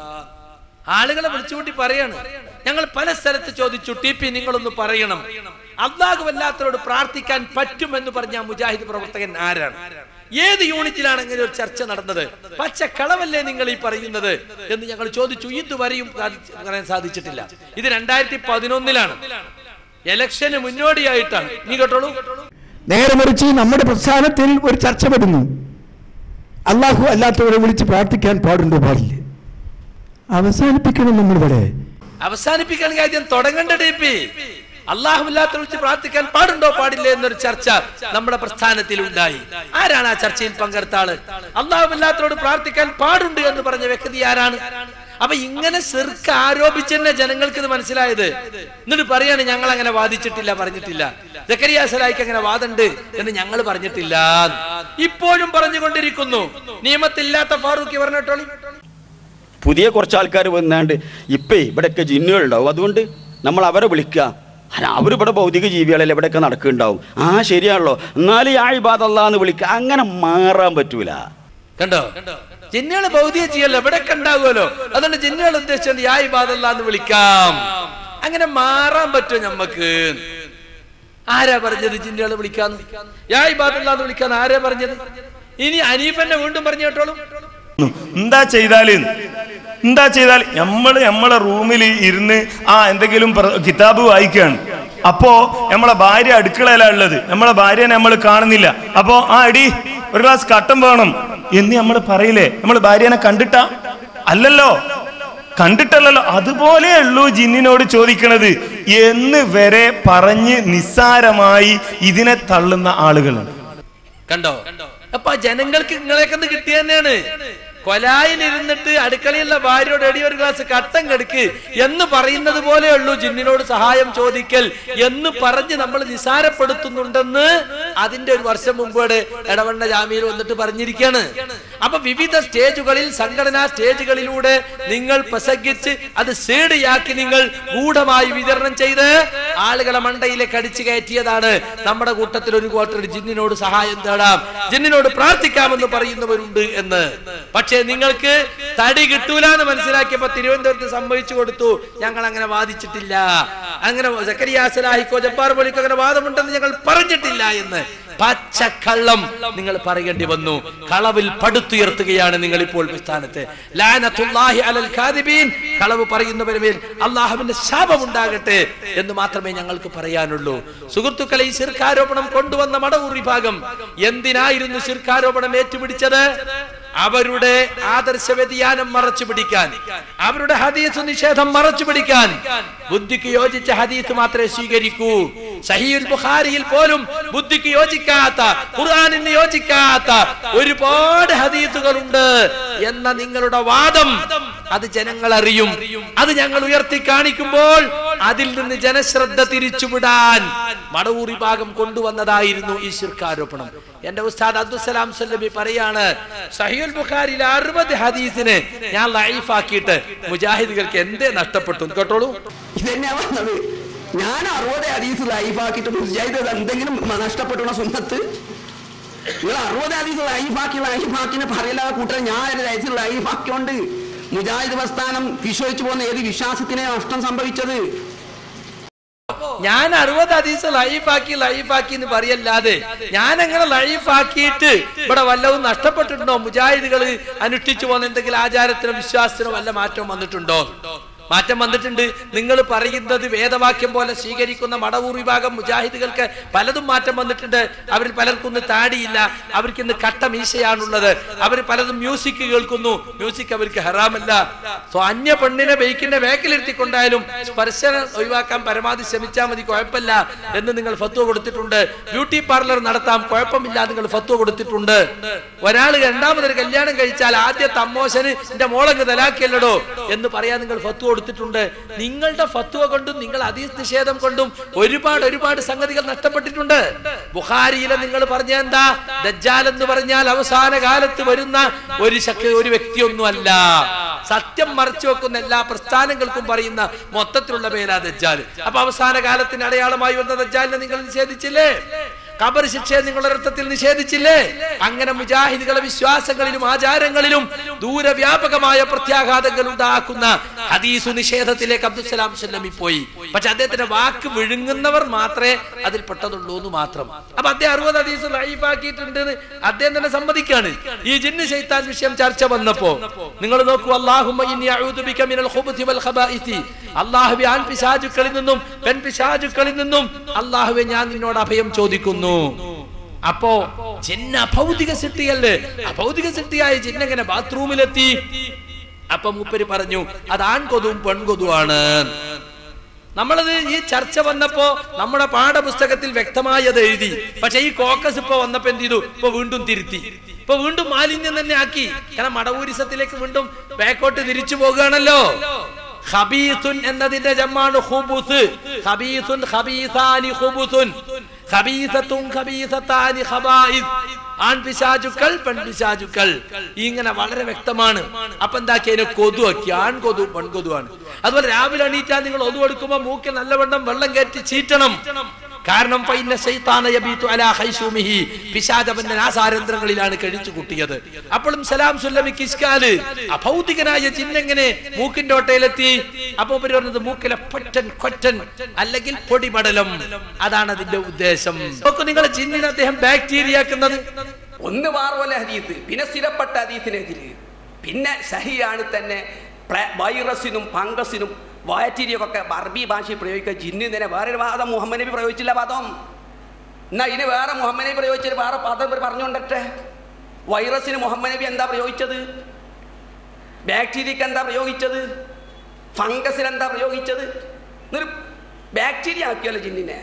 ആളുകളെ വിളിച്ചുകൂട്ടി പറയാണ് ഞങ്ങൾ പല സ്ഥലത്ത് ചോദിച്ചു ടി പി നിങ്ങളൊന്ന് പറയണം അള്ളാഹു അല്ലാത്തവരോട് പ്രാർത്ഥിക്കാൻ പറ്റുമെന്ന് പറഞ്ഞ ആ മുജാഹിദ് പ്രവർത്തകൻ ആരാണ് ഏത് യൂണിറ്റിലാണ് ഇങ്ങനെ ഒരു ചർച്ച നടന്നത് പച്ച കളവല്ലേ നിങ്ങൾ ഈ പറയുന്നത് എന്ന് ഞങ്ങൾ ചോദിച്ചു ഇതുവരെയും സാധിച്ച് പറയാൻ സാധിച്ചിട്ടില്ല ഇത് രണ്ടായിരത്തി പതിനൊന്നിലാണ് ഇലക്ഷന് മുന്നോടിയായിട്ടാണ് നീ കേട്ടോളൂ നേരെ മറിച്ച് നമ്മുടെ പ്രസ്ഥാനത്തിൽ ഒരു ചർച്ച വരുന്നു അള്ളാഹു അല്ലാത്തവരെ വിളിച്ച് പ്രാർത്ഥിക്കാൻ പാടുണ്ടോ പാടില്ല അവസാനിപ്പിക്കണം നമ്മളിവിടെ അവസാനിപ്പിക്കാൻ കാര്യം തുടങ്ങേണ്ട ഡി പി അള്ളാഹുമില്ലാത്ത വിളിച്ച് പ്രാർത്ഥിക്കാൻ പാടുണ്ടോ പാടില്ലേ എന്നൊരു ചർച്ച നമ്മുടെ പ്രസ്ഥാനത്തിൽ ഉണ്ടായി ആരാണ് ആ ചർച്ചയിൽ പങ്കെടുത്ത ആള് അള്ളാഹുമില്ലാത്തവരോട് പ്രാർത്ഥിക്കാൻ പാടുണ്ട് എന്ന് പറഞ്ഞ വ്യക്തി ആരാണ് അപ്പൊ ഇങ്ങനെ ചെറുക്ക് ആരോപിച്ചെന്നെ ജനങ്ങൾക്ക് ഇത് മനസ്സിലായത് എന്നിട്ട് പറയാണ് ഞങ്ങൾ അങ്ങനെ വാദിച്ചിട്ടില്ല പറഞ്ഞിട്ടില്ല ജക്കരിയ സലായിക്ക് അങ്ങനെ വാദമുണ്ട് എന്ന് ഞങ്ങൾ പറഞ്ഞിട്ടില്ല ഇപ്പോഴും പറഞ്ഞുകൊണ്ടിരിക്കുന്നു നിയമത്തില്ലാത്ത ഫാറൂഖ് പറഞ്ഞിട്ടോളി പുതിയ കുറച്ച് ആൾക്കാർ വന്നാണ്ട് ഇപ്പേ ഇവിടെയൊക്കെ ജിന്നുകൾ ഉണ്ടാവും അതുകൊണ്ട് നമ്മൾ അവരെ വിളിക്കുക അല്ല അവരിവിടെ ഭൗതിക ജീവികളല്ലേ ഇവിടെയൊക്കെ നടക്കുന്നുണ്ടാവും ആ ശരിയാണല്ലോ എന്നാലും ആ ഇബാദല്ല എന്ന് വിളിക്കുക അങ്ങനെ മാറാൻ പറ്റൂല കണ്ടോ ജിന്നുകൾ ഭൗതിക ചെയ്യല്ലോ ഇവിടെ ഉണ്ടാകുമല്ലോ അതുകൊണ്ട് ജിന്നുകൾ ഉദ്ദേശിച്ചുകൊണ്ട് യാ ഇബാദല്ല എന്ന് വിളിക്കാം അങ്ങനെ മാറാൻ പറ്റുമോ ഞമ്മക്ക് ആരാ പറഞ്ഞത് ജിന്നുകളെ വിളിക്കാന്ന് യാ ഇബാദല്ല എന്ന് വിളിക്കാന്ന് ആരാ പറഞ്ഞത് ഇനി അനീഫന്നെ വീണ്ടും പറഞ്ഞു കേട്ടോളൂ എന്താ ചെയ്താല് എന്താ ചെയ്താൽ നമ്മള് നമ്മളെ റൂമിൽ ഇരുന്ന് ആ എന്തെങ്കിലും പ്ര- കിതാബ് വായിക്കുകയാണ് അപ്പോ നമ്മളെ ഭാര്യ അടുക്കളയിലാണ് ഉള്ളത് നമ്മളെ ഭാര്യനെ നമ്മൾ കാണുന്നില്ല അപ്പോ ആ അടി ഒരു ഗ്ലാസ് കട്ടൻ വേണം എന്ന് നമ്മൾ പറയില്ലേ നമ്മൾ ഭാര്യനെ കണ്ടിട്ടാ അല്ലല്ലോ കണ്ടിട്ടല്ലല്ലോ അതുപോലെ ഉള്ളൂ ജിന്നിനോട് ചോദിക്കണത് എന്ന് വരെ പറഞ്ഞ് നിസ്സാരമായി ഇതിനെ തള്ളുന്ന ആളുകളുണ്ട് കണ്ടോ അപ്പൊ ജനങ്ങൾക്ക് നിങ്ങളെയൊക്കെ കിട്ടിയ തന്നെയാണ് കൊലായിൽ ഇരുന്നിട്ട് അടുക്കളയിലുള്ള ഭാര്യയോട് എടി ഒരു ഗ്ലാസ് കട്ടൻ കെടുക്ക് എന്ന് പറയുന്നത് പോലെയുള്ളൂ ജിന്നിനോട് സഹായം ചോദിക്കൽ എന്ന് പറഞ്ഞ് നമ്മൾ നിസാരപ്പെടുത്തുന്നുണ്ടെന്ന് അതിന്റെ ഒരു വർഷം മുമ്പോട് ഇടവണ്ണ ജാമ്യയിൽ വന്നിട്ട് പറഞ്ഞിരിക്കുകയാണ് അപ്പൊ വിവിധ സ്റ്റേജുകളിൽ സംഘടനാ സ്റ്റേജുകളിലൂടെ നിങ്ങൾ പ്രസംഗിച്ച് അത് സേഡിയാക്കി നിങ്ങൾ ഗൂഢമായി വിതരണം ചെയ്ത് ആളുകളെ മണ്ടയിലേക്ക് അടിച്ചു കയറ്റിയതാണ് നമ്മുടെ കൂട്ടത്തിൽ ഒരു കൂട്ടർ ജിന്നിനോട് സഹായം തേടാം ജിന്നിനോട് പ്രാർത്ഥിക്കാമെന്ന് പറയുന്നവരുണ്ട് എന്ന് പക്ഷേ നിങ്ങൾക്ക് തടി കിട്ടൂല എന്ന് മനസ്സിലാക്കിയപ്പോ തിരുവനന്തപുരത്ത് സമ്മതിച്ചു കൊടുത്തു ഞങ്ങൾ അങ്ങനെ വാദിച്ചിട്ടില്ല അങ്ങനെ സക്കരിയ സലാഹിക്കോ ജബ്ബാർ പോലിക്കോ അങ്ങനെ വാദമുണ്ടെന്ന് ഞങ്ങൾ പറഞ്ഞിട്ടില്ല എന്ന് പച്ചക്കള്ളം നിങ്ങൾ പറയേണ്ടി വന്നു കളവിൽ പടുത്തുയർത്തുകയാണ് നിങ്ങൾ ഇപ്പോൾ സ്ഥാനത്ത് ലാനത്തുല്ലാഹി അലൽ ഖാദിബീൻ കളവ് പറയുന്നവരുടെ മേൽ അള്ളാഹുവിന്റെ ശാപം ഉണ്ടാകട്ടെ എന്ന് മാത്രമേ ഞങ്ങൾക്ക് പറയാനുള്ളൂ സുഹൃത്തുക്കളെ ഈ ശിർക്കാരോപണം കൊണ്ടുവന്ന മടവൂർ വിഭാഗം എന്തിനായിരുന്നു ശിർക്കാരോപണം ഏറ്റുപിടിച്ചത് അവരുടെ ആദർശ വ്യതിയാനം മറച്ചു പിടിക്കാൻ അവരുടെ ഹദീസ് നിഷേധം മറച്ചു പിടിക്കാൻ ബുദ്ധിക്ക് യോജിച്ച ഹദീസ് മാത്രമേ സ്വീകരിക്കൂ സഹീൽ ബുഖാരിയിൽ പോലും ബുദ്ധിക്ക് യോജിക്കാത്ത ഖുർആാനിന് യോജിക്കാത്ത ഒരുപാട് ഹദീസുകളുണ്ട് എന്ന നിങ്ങളുടെ വാദം അത് ജനങ്ങൾ അറിയും അത് ഞങ്ങൾ ഉയർത്തി കാണിക്കുമ്പോൾ അതിൽ നിന്ന് ജനശ്രദ്ധ തിരിച്ചുവിടാൻ മടവൂർ വിഭാഗം കൊണ്ടുവന്നതായിരുന്നു ഈ ശിർക്കാരോപണം എന്റെ ഉസ്താദ് അബ്ദുസലാം സല്ലബി പറയാണ് സഹീൽ ബുഖാരിയിലെ അറുപത് ഹദീസിനെ ഞാൻ ലൈഫാക്കിയിട്ട് മുജാഹിദുകൾക്ക് എന്തേ നഷ്ടപ്പെട്ടു എന്ന് കേട്ടോളൂ ഇതന്നെയാ പറഞ്ഞത് ഞാൻ അറുപത് ഹദീസ് ലൈഫാക്കിയിട്ട് മുജാഹിദ് എന്തെങ്കിലും നഷ്ടപ്പെട്ടുള്ള സുന്നത്ത് നിങ്ങൾ അറുപത് ഹദീസ് ലൈഫാക്കി ലൈഫാക്കിന് പറയില്ലാതെ കൂട്ടരെ ഞാൻ ഒരു ഹദീസ് ലൈഫാക്കിയോണ്ട് മുജാഹിദ് പ്രസ്ഥാനം വിശ്വസിച്ചു പോകുന്ന ഏത് വിശ്വാസത്തിനെ നഷ്ടം സംഭവിച്ചത് ഞാൻ അറുപത് ഹദീസ് ലൈഫാക്കി ലൈഫാക്കി എന്ന് പറയല്ലാതെ ഞാൻ അങ്ങനെ ലൈഫാക്കിയിട്ട് ഇവിടെ വല്ലതും നഷ്ടപ്പെട്ടിട്ടുണ്ടോ മുജാഹിദുകൾ അനുഷ്ഠിച്ചു പോകുന്ന എന്തെങ്കിലും ആചാരത്തിനോ വിശ്വാസത്തിനോ വല്ല മാറ്റവും വന്നിട്ടുണ്ടോ മാറ്റം വന്നിട്ടുണ്ട് നിങ്ങൾ പറയുന്നത് വേദവാക്യം പോലെ സ്വീകരിക്കുന്ന മടവൂർ വിഭാഗം മുജാഹിദുകൾക്ക് പലതും മാറ്റം വന്നിട്ടുണ്ട് അവരിൽ പലർക്കൊന്നും താടിയില്ല അവർക്ക് ഇന്ന് കട്ട മീശയാണുള്ളത് അവർ പലതും മ്യൂസിക് കേൾക്കുന്നു മ്യൂസിക് അവർക്ക് ഹറാമല്ല സോ അന്യ പെണ്ണിനെ ബൈക്കിന്റെ ബാക്കിലിരുത്തിക്കൊണ്ടായാലും സ്പർശനം ഒഴിവാക്കാൻ പരമാവധി ശ്രമിച്ചാൽ മതി കുഴപ്പമില്ല എന്ന് നിങ്ങൾ ഫത്വ കൊടുത്തിട്ടുണ്ട് ബ്യൂട്ടി പാർലർ നടത്താം കുഴപ്പമില്ല നിങ്ങൾ ഫത്വ കൊടുത്തിട്ടുണ്ട് ഒരാൾ രണ്ടാമതൊരു കല്യാണം കഴിച്ചാൽ ആദ്യത്തെ അമ്മോശന് എന്റെ മോളങ്ങ് തലാക്കിയല്ലടോ എന്ന് പറയാൻ നിങ്ങൾ ഫത്വ കൊടുത്തിട്ടുണ്ട് നിങ്ങളുടെ ഫത്വ കൊണ്ടും നിങ്ങൾ അതീസ് നിഷേധം കൊണ്ടും ഒരുപാട് ഒരുപാട് സംഗതികൾ നഷ്ടപ്പെട്ടിട്ടുണ്ട് ബുഹാരിയിലെ നിങ്ങൾ പറഞ്ഞ എന്താ ദജ്ജാൽ എന്ന് പറഞ്ഞാൽ അവസാന കാലത്ത് വരുന്ന ഒരു ശക്തി ഒരു വ്യക്തിയൊന്നുമല്ല സത്യം മറച്ചു വെക്കുന്ന എല്ലാ പ്രസ്ഥാനങ്ങൾക്കും പറയുന്ന മൊത്തത്തിലുള്ള പേരാ ദജ്ജാൽ അപ്പൊ അവസാന കാലത്തിന് അടയാളമായി വന്ന ദജ്ജാലിനെ നിങ്ങൾ നിഷേധിച്ചില്ലേ ഖബർ ശിക്ഷയെ നിങ്ങൾ ഒരർത്ഥത്തിൽ നിഷേധിച്ചില്ലേ അങ്ങനെ മുജാഹിദുകളെ വിശ്വാസങ്ങളിലും ആചാരങ്ങളിലും ദൂരവ്യാപകമായ പ്രത്യാഘാതങ്ങൾ ഉണ്ടാക്കുന്ന ഹദീസു നിഷേധത്തിലേക്ക് അബ്ദുസലാം സല്ലമി പോയി പക്ഷെ അദ്ദേഹത്തിന്റെ വാക്ക് വിഴുങ്ങുന്നവർ മാത്രമേ അതിൽ പെട്ടതുള്ളൂ എന്ന് മാത്രം അപ്പൊ അദ്ദേഹം അറുപത് ഹദീസ് ലൈഫാക്കിയിട്ടുണ്ട് അദ്ദേഹം തന്നെ സമ്മതിക്കാണ് ഈ ജിന്ന് ശൈത്താൻ വിഷയം ചർച്ച വന്നപ്പോ നിങ്ങൾ നോക്കൂ അല്ലാഹുമ്മ ഇന്നി അഊദു ബിക മിനൽ ഖുബുതി വൽ ഖബായിസി അല്ലാഹുവേ ആൺ പിശാചുക്കളിൽ നിന്നും പെൺ പിശാചുക്കളിൽ നിന്നും അല്ലാഹുവേ ഞാൻ നിന്നോട് അഭയം ചോദിക്കുന്നു അപ്പോ ജിന്ന അഭൗതിക സൃഷ്ടിയല്ലേ അഭൗതിക സൃഷ്ടിയായ ജിന്ന എങ്ങനെ ബാത്റൂമിലെത്തി അപ്പൊ മൂപ്പര് പറഞ്ഞു അത് ആൺകൊതുവും പെൺകൊതുവാണ് നമ്മളത് ഈ ചർച്ച വന്നപ്പോ നമ്മുടെ പാഠപുസ്തകത്തിൽ വ്യക്തമായി അത് എഴുതി പക്ഷെ ഈ കോക്കസ് ഇപ്പൊ വന്നപ്പോ എന്ത് ചെയ്തു ഇപ്പൊ വീണ്ടും തിരുത്തി ഇപ്പൊ വീണ്ടും മാലിന്യം തന്നെ ആക്കി കാരണം മടവൂരിസത്തിലേക്ക് വീണ്ടും ബാക്കോട്ട് തിരിച്ചു പോകുകയാണല്ലോ ഖബീസുൻ എന്നതിന്റെ ജമ്മാണ് ഖുബുസ് ഖബീസുൻ ഖബീസാനി ഖുബുസുൻ ഖബീസത്തുൻ ഖബീസത്താനി ഖബായിസ് ആൺപിശാചുക്കൾ പെൺപിശാചുക്കൾ ഇങ്ങനെ വളരെ വ്യക്തമാണ് അപ്പൊ എന്താക്കി അതിനെ കൊതുവാക്കി ആൺകൊതു പെൺകൊതുവാണ് അതുപോലെ രാവിലെ എണീറ്റാൽ നിങ്ങൾ ഒതു കൊടുക്കുമ്പോ മൂക്കിൽ നല്ലവണ്ണം വെള്ളം കയറ്റി ചീറ്റണം കാരണം ഫൈന ശൈത്താന യബീതു അലാ ഖൈശൂമിഹി പിശാചവന്റെ നാസാരന്ധ്രങ്ങളിലാണ് കഴിച്ചു കൂട്ടിയത് അപ്പോഴും സലാം സുല്ലമിക്ക് ഇസ്കാല് അഭൗതികനായ ചിന്നെങ്ങനെ മൂക്കിന്റെ ഓട്ടയിലെത്തി അപ്പൊ ഇവര് പറഞ്ഞത് മൂക്കിലെ പൊറ്റൻ കൊറ്റൻ അല്ലെങ്കിൽ പൊടിപടലം അതാണ് അതിന്റെ ഉദ്ദേശം നോക്കൂ നിങ്ങൾ ചിന്നിനെ അദ്ദേഹം ബാക്ടീരിയാക്കുന്നത് ഒന്ന് മാറുമല്ല ഹദീസ് പിന്നെ സ്ഥിരപ്പെട്ട ഹദീസിനെതിരെ പിന്നെ സഹിയാണ് തന്നെ പ്ല- വൈറസിനും ഫംഗസിനും ബാക്ടീരിയക്കൊക്കെ അറബി ഭാഷയിൽ പ്രയോഗിക്കുക ജിന്നു തന്നെ വേറൊരു വാദം മുഹമ്മദ് നബി പ്രയോഗിച്ചില്ല പദം എന്നാ ഇതിന് വേറെ മുഹമ്മദ് നബി പ്രയോഗിച്ചൊരു വേറെ പദം ഇവർ പറഞ്ഞുകൊണ്ടട്ടെ വൈറസിന് മുഹമ്മദ് നബി എന്താ പ്രയോഗിച്ചത് ബാക്ടീരിയക്ക് എന്താ പ്രയോഗിച്ചത് ഫംഗസിന് എന്താ പ്രയോഗിച്ചത് എന്നൊരു ബാക്ടീരിയ ആക്കിയല്ലോ ജിന്നിനെ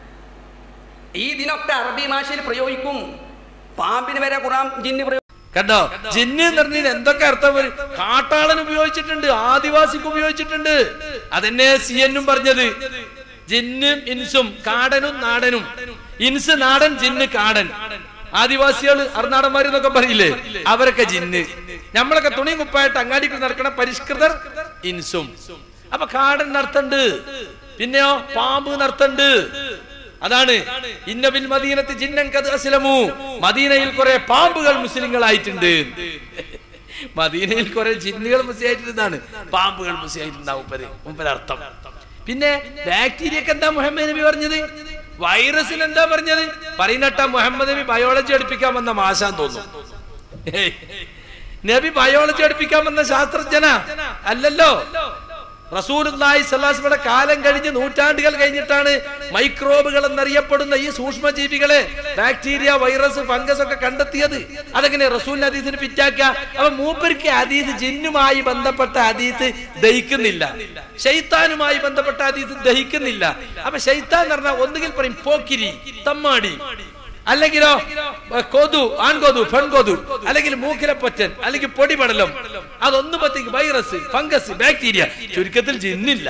ഈ ഇതിനൊക്കെ അറബി ഭാഷയിൽ പ്രയോഗിക്കും പാമ്പിന് വരെ ഖുറാൻ ജിന്ന് പ്രയോഗി കണ്ടോ ജിന്ന് എന്ന് പറഞ്ഞാൽ എന്തൊക്കെ അർത്ഥം വരും കാട്ടാളൻ ഉപയോഗിച്ചിട്ടുണ്ട് ആദിവാസിക്ക് ഉപയോഗിച്ചിട്ടുണ്ട് അതെന്നെ സി എന്നും പറഞ്ഞത് ജിന്നും ഇൻസും കാടനും നാടനും ഇൻസ് നാടൻ ജിന്ന് കാടൻ ആദിവാസികൾ അറുനാടന്മാര് എന്നൊക്കെ പറയില്ലേ അവരൊക്കെ ജിന്ന് നമ്മളൊക്കെ തുണി കുപ്പായിട്ട് അങ്ങാടിക്ക് നടക്കണ പരിഷ്കൃതർ ഇൻസും അപ്പൊ കാടൻ നടത്തണ്ട് പിന്നെയോ പാമ്പ് നടത്തണ്ട് അതാണ് ഇന്നബിൽ മദീനത്ത് ജിന്നൻ കത് അസ്ലമു മദീനയിൽ കുറെ പാമ്പുകൾ മുസ്ലിങ്ങളായിട്ടുണ്ട് മദീനയിൽ കുറെ ജിന്നുകൾ മുസ്ലിയായിട്ടിരുന്നാണ് പാമ്പുകൾ മുസ്ലിയായിട്ടുണ്ടാവും മുപ്പര് മുപ്പര് അർത്ഥം പിന്നെ ബാക്ടീരിയക്ക് എന്താ മുഹമ്മദ് നബി പറഞ്ഞത് വൈറസിന് എന്താ പറഞ്ഞത് പറയുന്നട്ട മുഹമ്മദ് നബി ബയോളജി പഠിപ്പിക്കാൻ വന്ന മാഷാൻ തോന്നുന്നു ഏയ്. നബി ബയോളജി പഠിപ്പിക്കാൻ വന്ന ശാസ്ത്രജ്ഞന അല്ലല്ലോ റസൂലുള്ളാഹി സ്വല്ലല്ലാഹുവിന്റെ കാലം കഴിഞ്ഞ് നൂറ്റാണ്ടുകൾ കഴിഞ്ഞിട്ടാണ് മൈക്രോബുകൾ എന്നറിയപ്പെടുന്ന ഈ സൂക്ഷ്മജീവികളെ ബാക്ടീരിയ വൈറസ് ഫംഗസ് ഒക്കെ കണ്ടെത്തിയത് അതെങ്ങനെ റസൂലിന്റെ ഹദീസിന് ഫിറ്റാക്കുക അപ്പൊ മൂപ്പർക്ക് ഹദീസ് ജിന്നുമായി ബന്ധപ്പെട്ട ഹദീസ് ദഹിക്കുന്നില്ല ഷെയ്ത്താനുമായി ബന്ധപ്പെട്ട ഹദീസ് ദഹിക്കുന്നില്ല അപ്പൊ ഷെയ്ത്താൻ എന്ന് പറഞ്ഞാൽ ഒന്നുകിൽ പറയും പോക്കിരി തമ്മാടി അല്ലെങ്കിലോ ഏ, കൊതു ആൺകൊതു പെൺകൊതു അല്ലെങ്കിൽ മൂക്കിലെ പൊറ്റൻ അല്ലെങ്കിൽ പൊടിപടലം അതൊന്നും പത്തേക്ക് വൈറസ് ഫംഗസ് ബാക്ടീരിയ ചുരുക്കത്തിൽ ജിന്നില്ല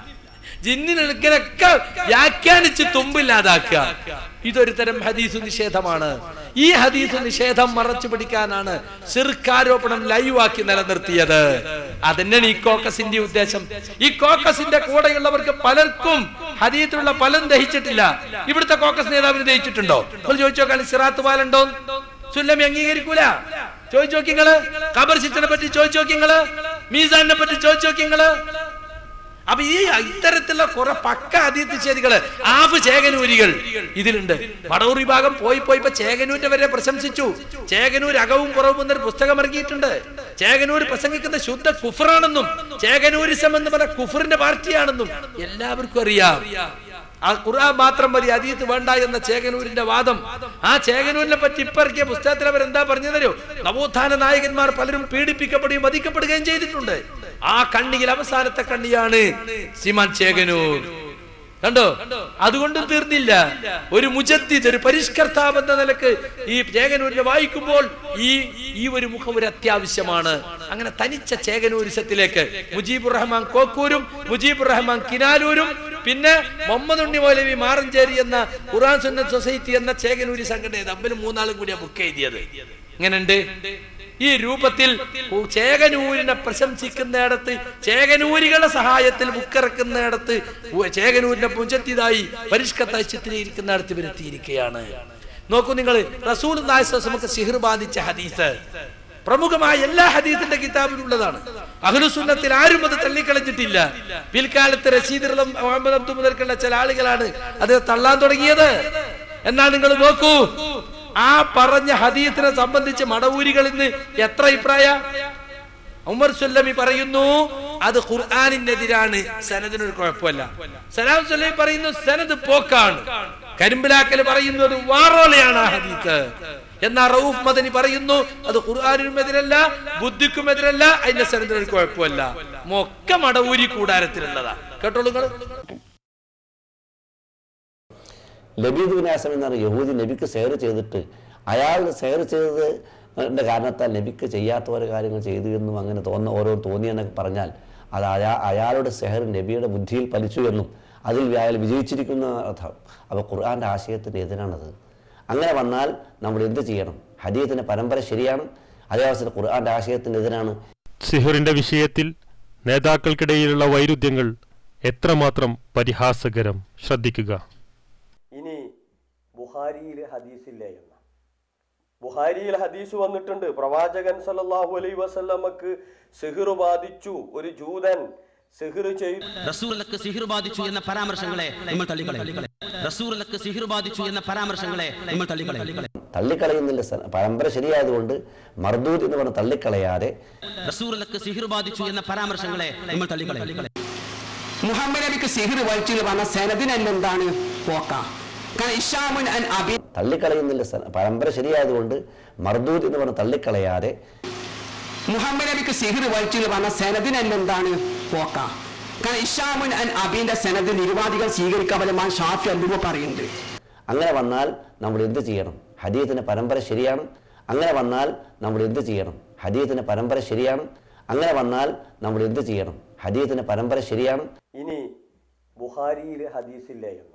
ജിന്നിനൊക്കെ വ്യാഖ്യാനിച്ച് തുമ്പില്ലാതാക്കുക ഇതൊരു തരം ഹദീസു നിഷേധമാണ് ഈ ഹദീസു നിഷേധം മറച്ചു പിടിക്കാനാണ് സിർക്കാരോപണം ലൈവാക്കി നിലനിർത്തിയത് അതന്നെയാണ് ഈ കോക്കസിന്റെ ഉദ്ദേശം ഈ കോക്കസിന്റെ കൂടെയുള്ളവർക്ക് പലർക്കും ഹദീത്തിലുള്ള പലരും ദഹിച്ചിട്ടില്ല ഇവിടുത്തെ കോക്കസ് നേതാവിന് ദഹിച്ചിട്ടുണ്ടോ നിങ്ങൾ ചോദിച്ചു നോക്കാൻ സിറാത്ത് പാലുണ്ടോ സുല്ലമി അംഗീകരിക്കൂല ചോദിച്ചു നോക്കിങ്ങള് ഖബർ ശിക്ഷനെ പറ്റി ചോദിച്ചു നോക്കിങ്ങള് മീസാനെ പറ്റി ചോദിച്ചു നോക്കിങ്ങള് അപ്പൊ ഈ ഇത്തരത്തിലുള്ള കുറെ പക്ക അതീതിച്ഛേദികള് ആഫ് ചേകനൂരികൾ ഇതിലുണ്ട് വടവൂർ വിഭാഗം പോയി പോയി ഇപ്പൊ ചേകനൂരിന്റെ വരെ പ്രശംസിച്ചു ചേകനൂർ അകവും പുറവും എന്നൊരു പുസ്തകം ഇറങ്ങിയിട്ടുണ്ട് ചേകനൂർ പ്രസംഗിക്കുന്ന ശുദ്ധ കുഫറാണെന്നും ചേകനൂരിസം എന്ന് പറഞ്ഞ കുഫറിന്റെ പാർട്ടിയാണെന്നും എല്ലാവർക്കും അറിയാം ആ ഖുർആൻ മാത്രം മതി അതീത്ത് വേണ്ട എന്ന ചേകനൂരിന്റെ വാദം ആ ചേകനൂരിനെ പറ്റി ഇപ്പൊ ഇറക്കിയ പുസ്തകത്തിൽ അവർ എന്താ പറഞ്ഞു തരോ നവോത്ഥാന നായകന്മാർ പലരും പീഡിപ്പിക്കപ്പെടുകയും വധിക്കപ്പെടുകയും ചെയ്തിട്ടുണ്ട് ആ കണ്ണിയിൽ അവസാനത്തെ കണ്ണിയാണ് സിമാൻ ചേകനൂർ കണ്ടോ അതുകൊണ്ടും തീർന്നില്ല ഒരു മുജദ്ദിദ് ഒരു പരിഷ്കർത്താവ് എന്ന നിലക്ക് ഈ ചേകനൂരിനെ വായിക്കുമ്പോൾ ഈ ഈ ഒരു മുഖം ഒരു അത്യാവശ്യമാണ് അങ്ങനെ തനിച്ച ചേകനൂരിസത്തിലേക്ക് മുജീബുർ റഹ്മാൻ കോക്കൂരും മുജീബുർ റഹ്മാൻ കിനാലൂരും പിന്നെ മുഹമ്മദ് ഉണ്ണി മൗലവി മാറഞ്ചേരി എന്ന ഖുറാൻ സുന്നത്ത് സൊസൈറ്റി എന്ന ചേകനൂരി സംഘടന തമ്മിൽ മൂന്നാളും കൂടിയാ ബുക്ക് എഴുതിയത് ഇങ്ങനെയുണ്ട് ഈ രൂപത്തിൽ ചേകനൂരിനെ പ്രശംസിക്കുന്നിടത്ത് ചേകനൂരികളുടെ സഹായത്തിൽ ബുക്കിറക്കുന്നിടത്ത് ചേകനൂരിനെ പുഞ്ചത്തിയതായി പരിഷ്കത്തായി ചിത്രീകരിക്കുന്നിടത്ത് ഇവരെത്തിയിരിക്കുകയാണ് നോക്കൂ നിങ്ങൾ റസൂൽ നമുക്ക് സിഹിർ ബാധിച്ച ഹദീസ് പ്രമുഖമായ എല്ലാ ഹദീസിന്റെ കിതാബിലുള്ളതാണ് അഹ്ലുസുന്നത്തിൽ ആരും അത് തള്ളിക്കളഞ്ഞിട്ടില്ല പിൽക്കാലത്ത് റഷീദ് മുഹമ്മദ് അബ്ദു മുതൽക്കുള്ള ചില ആളുകളാണ് അത് തള്ളാൻ തുടങ്ങിയത് എന്നാൽ നിങ്ങൾ നോക്കൂ ആ പറഞ്ഞ ഹദീസിനെ സംബന്ധിച്ച് മടവൂരികൾ ഇന്ന് എത്ര അഭിപ്രായ ഉമർ സുല്ലമി പറയുന്നു അത് ഖുർആാനിനെതിരാണ് സനദിനൊരു കുഴപ്പമല്ല സലാം സുല്ലമി പറയുന്നു സനദ് പോക്കാണ് കരിമ്പിലാക്കൽ പറയുന്നത് വാറോലയാണ് ആ ഹദീസ് എന്നാ റൌഫ് മദനി പറയുന്നു അത് ഖുർആാനിനും എതിരല്ല ബുദ്ധിക്കും എതിരല്ല അതിന്റെ സനദിനൊരു കുഴപ്പമല്ല മൊക്ക മടവൂരി കൂടാരത്തിലുള്ളതാ കേട്ടോളൂ നിങ്ങൾ ലബീദ് വിനാസം എന്നാണ് യഹൂദി നബിക്ക് സെയർ ചെയ്തിട്ട് അയാൾ സെയർ ചെയ്തത് ന്റെ കാരണത്താൽ നബിക്ക് ചെയ്യാത്ത ഓരോ കാര്യങ്ങൾ ചെയ്തു എന്നും അങ്ങനെ തോന്നുന്ന ഓരോ തോന്നിയെന്നൊക്കെ പറഞ്ഞാൽ അത് അയാ അയാളുടെ സെഹർ നബിയുടെ ബുദ്ധിയിൽ പലിച്ചു എന്നും അതിൽ അയാൾ വിജയിച്ചിരിക്കുന്ന അർത്ഥം അപ്പോൾ ഖുർആാൻ്റെ ആശയത്തിൻ്റെ എതിരാണത് അങ്ങനെ വന്നാൽ നമ്മൾ എന്ത് ചെയ്യണം ഹദീയത്തിൻ്റെ പരമ്പര ശരിയാണ് അതേ അവസരം ഖുർആാൻ്റെ ആശയത്തിൻ്റെ എതിരാണ് സിഹറിന്റെ വിഷയത്തിൽ നേതാക്കൾക്കിടയിലുള്ള വൈരുദ്ധ്യങ്ങൾ എത്രമാത്രം പരിഹാസകരം ശ്രദ്ധിക്കുക ഇനി ബുഹാരിയിൽ ഹദീസില്ലേ എന്ന ബുഹാരിയിൽ ഹദീസ് വന്നിട്ടുണ്ട് പ്രവാചകൻ സല്ലല്ലാഹു അലൈഹി വസല്ലമക്ക് സിഹിർ ബാധിച്ചു ഒരു ജൂതൻ സിഹിർ ചെയ്തു റസൂലക്ക് സിഹിർ ബാധിച്ചു എന്ന പരാമർശങ്ങളെ നമ്മൾ തള്ളിക്കളയും റസൂലക്ക് സിഹിർ ബാധിച്ചു എന്ന പരാമർശങ്ങളെ നമ്മൾ തള്ളിക്കളയും തള്ളിക്കളയുന്നില്ല സ- പരമ്പര ശരിയായതുകൊണ്ട് മർദൂദ് എന്ന് പറഞ്ഞ് തള്ളിക്കളയാതെ റസൂലക്ക് സിഹിർ ബാധിച്ചു എന്ന പരാമർശങ്ങളെ നമ്മൾ തള്ളിക്കളയും മുഹമ്മദ് നബിക്ക് സിഹിർ വലിച്ചു പറഞ്ഞ സനദിനല്ല എന്താണ് പോക്ക കാരണം ഇഷാമുൻ അൻ അബി തള്ളിക്കളയുന്നില്ല സ- പരമ്പര ശരിയായതുകൊണ്ട് മർദൂദ് എന്ന് പറഞ്ഞ് തള്ളിക്കളയാതെ മുഹമ്മദ് നബിക്ക് സിഹിർ വലിച്ചു പറഞ്ഞ സനദിനല്ല എന്താണ് പോക്ക കാരണം ഇഷാമുൻ അൻ അബീന്റെ സനദ് നിരുവാദികൾ സ്വീകരിക്കാൻ പറ്റുമ്പോൾ ഷാഫി അല്ലുമ പറയുന്നുണ്ട് അങ്ങനെ വന്നാൽ നമ്മൾ എന്ത് ചെയ്യണം ഹദീയത്തിൻ്റെ പരമ്പര ശരിയാണ് അങ്ങനെ വന്നാൽ നമ്മൾ എന്ത് ചെയ്യണം ഹദീയത്തിൻ്റെ പരമ്പര ശരിയാണ് അങ്ങനെ വന്നാൽ നമ്മൾ എന്ത് ചെയ്യണം ഹദീയത്തിൻ്റെ പരമ്പര ശരിയാണ് ഇനി ബുഹാരിയിൽ ഹദീസില്ലേ എന്ന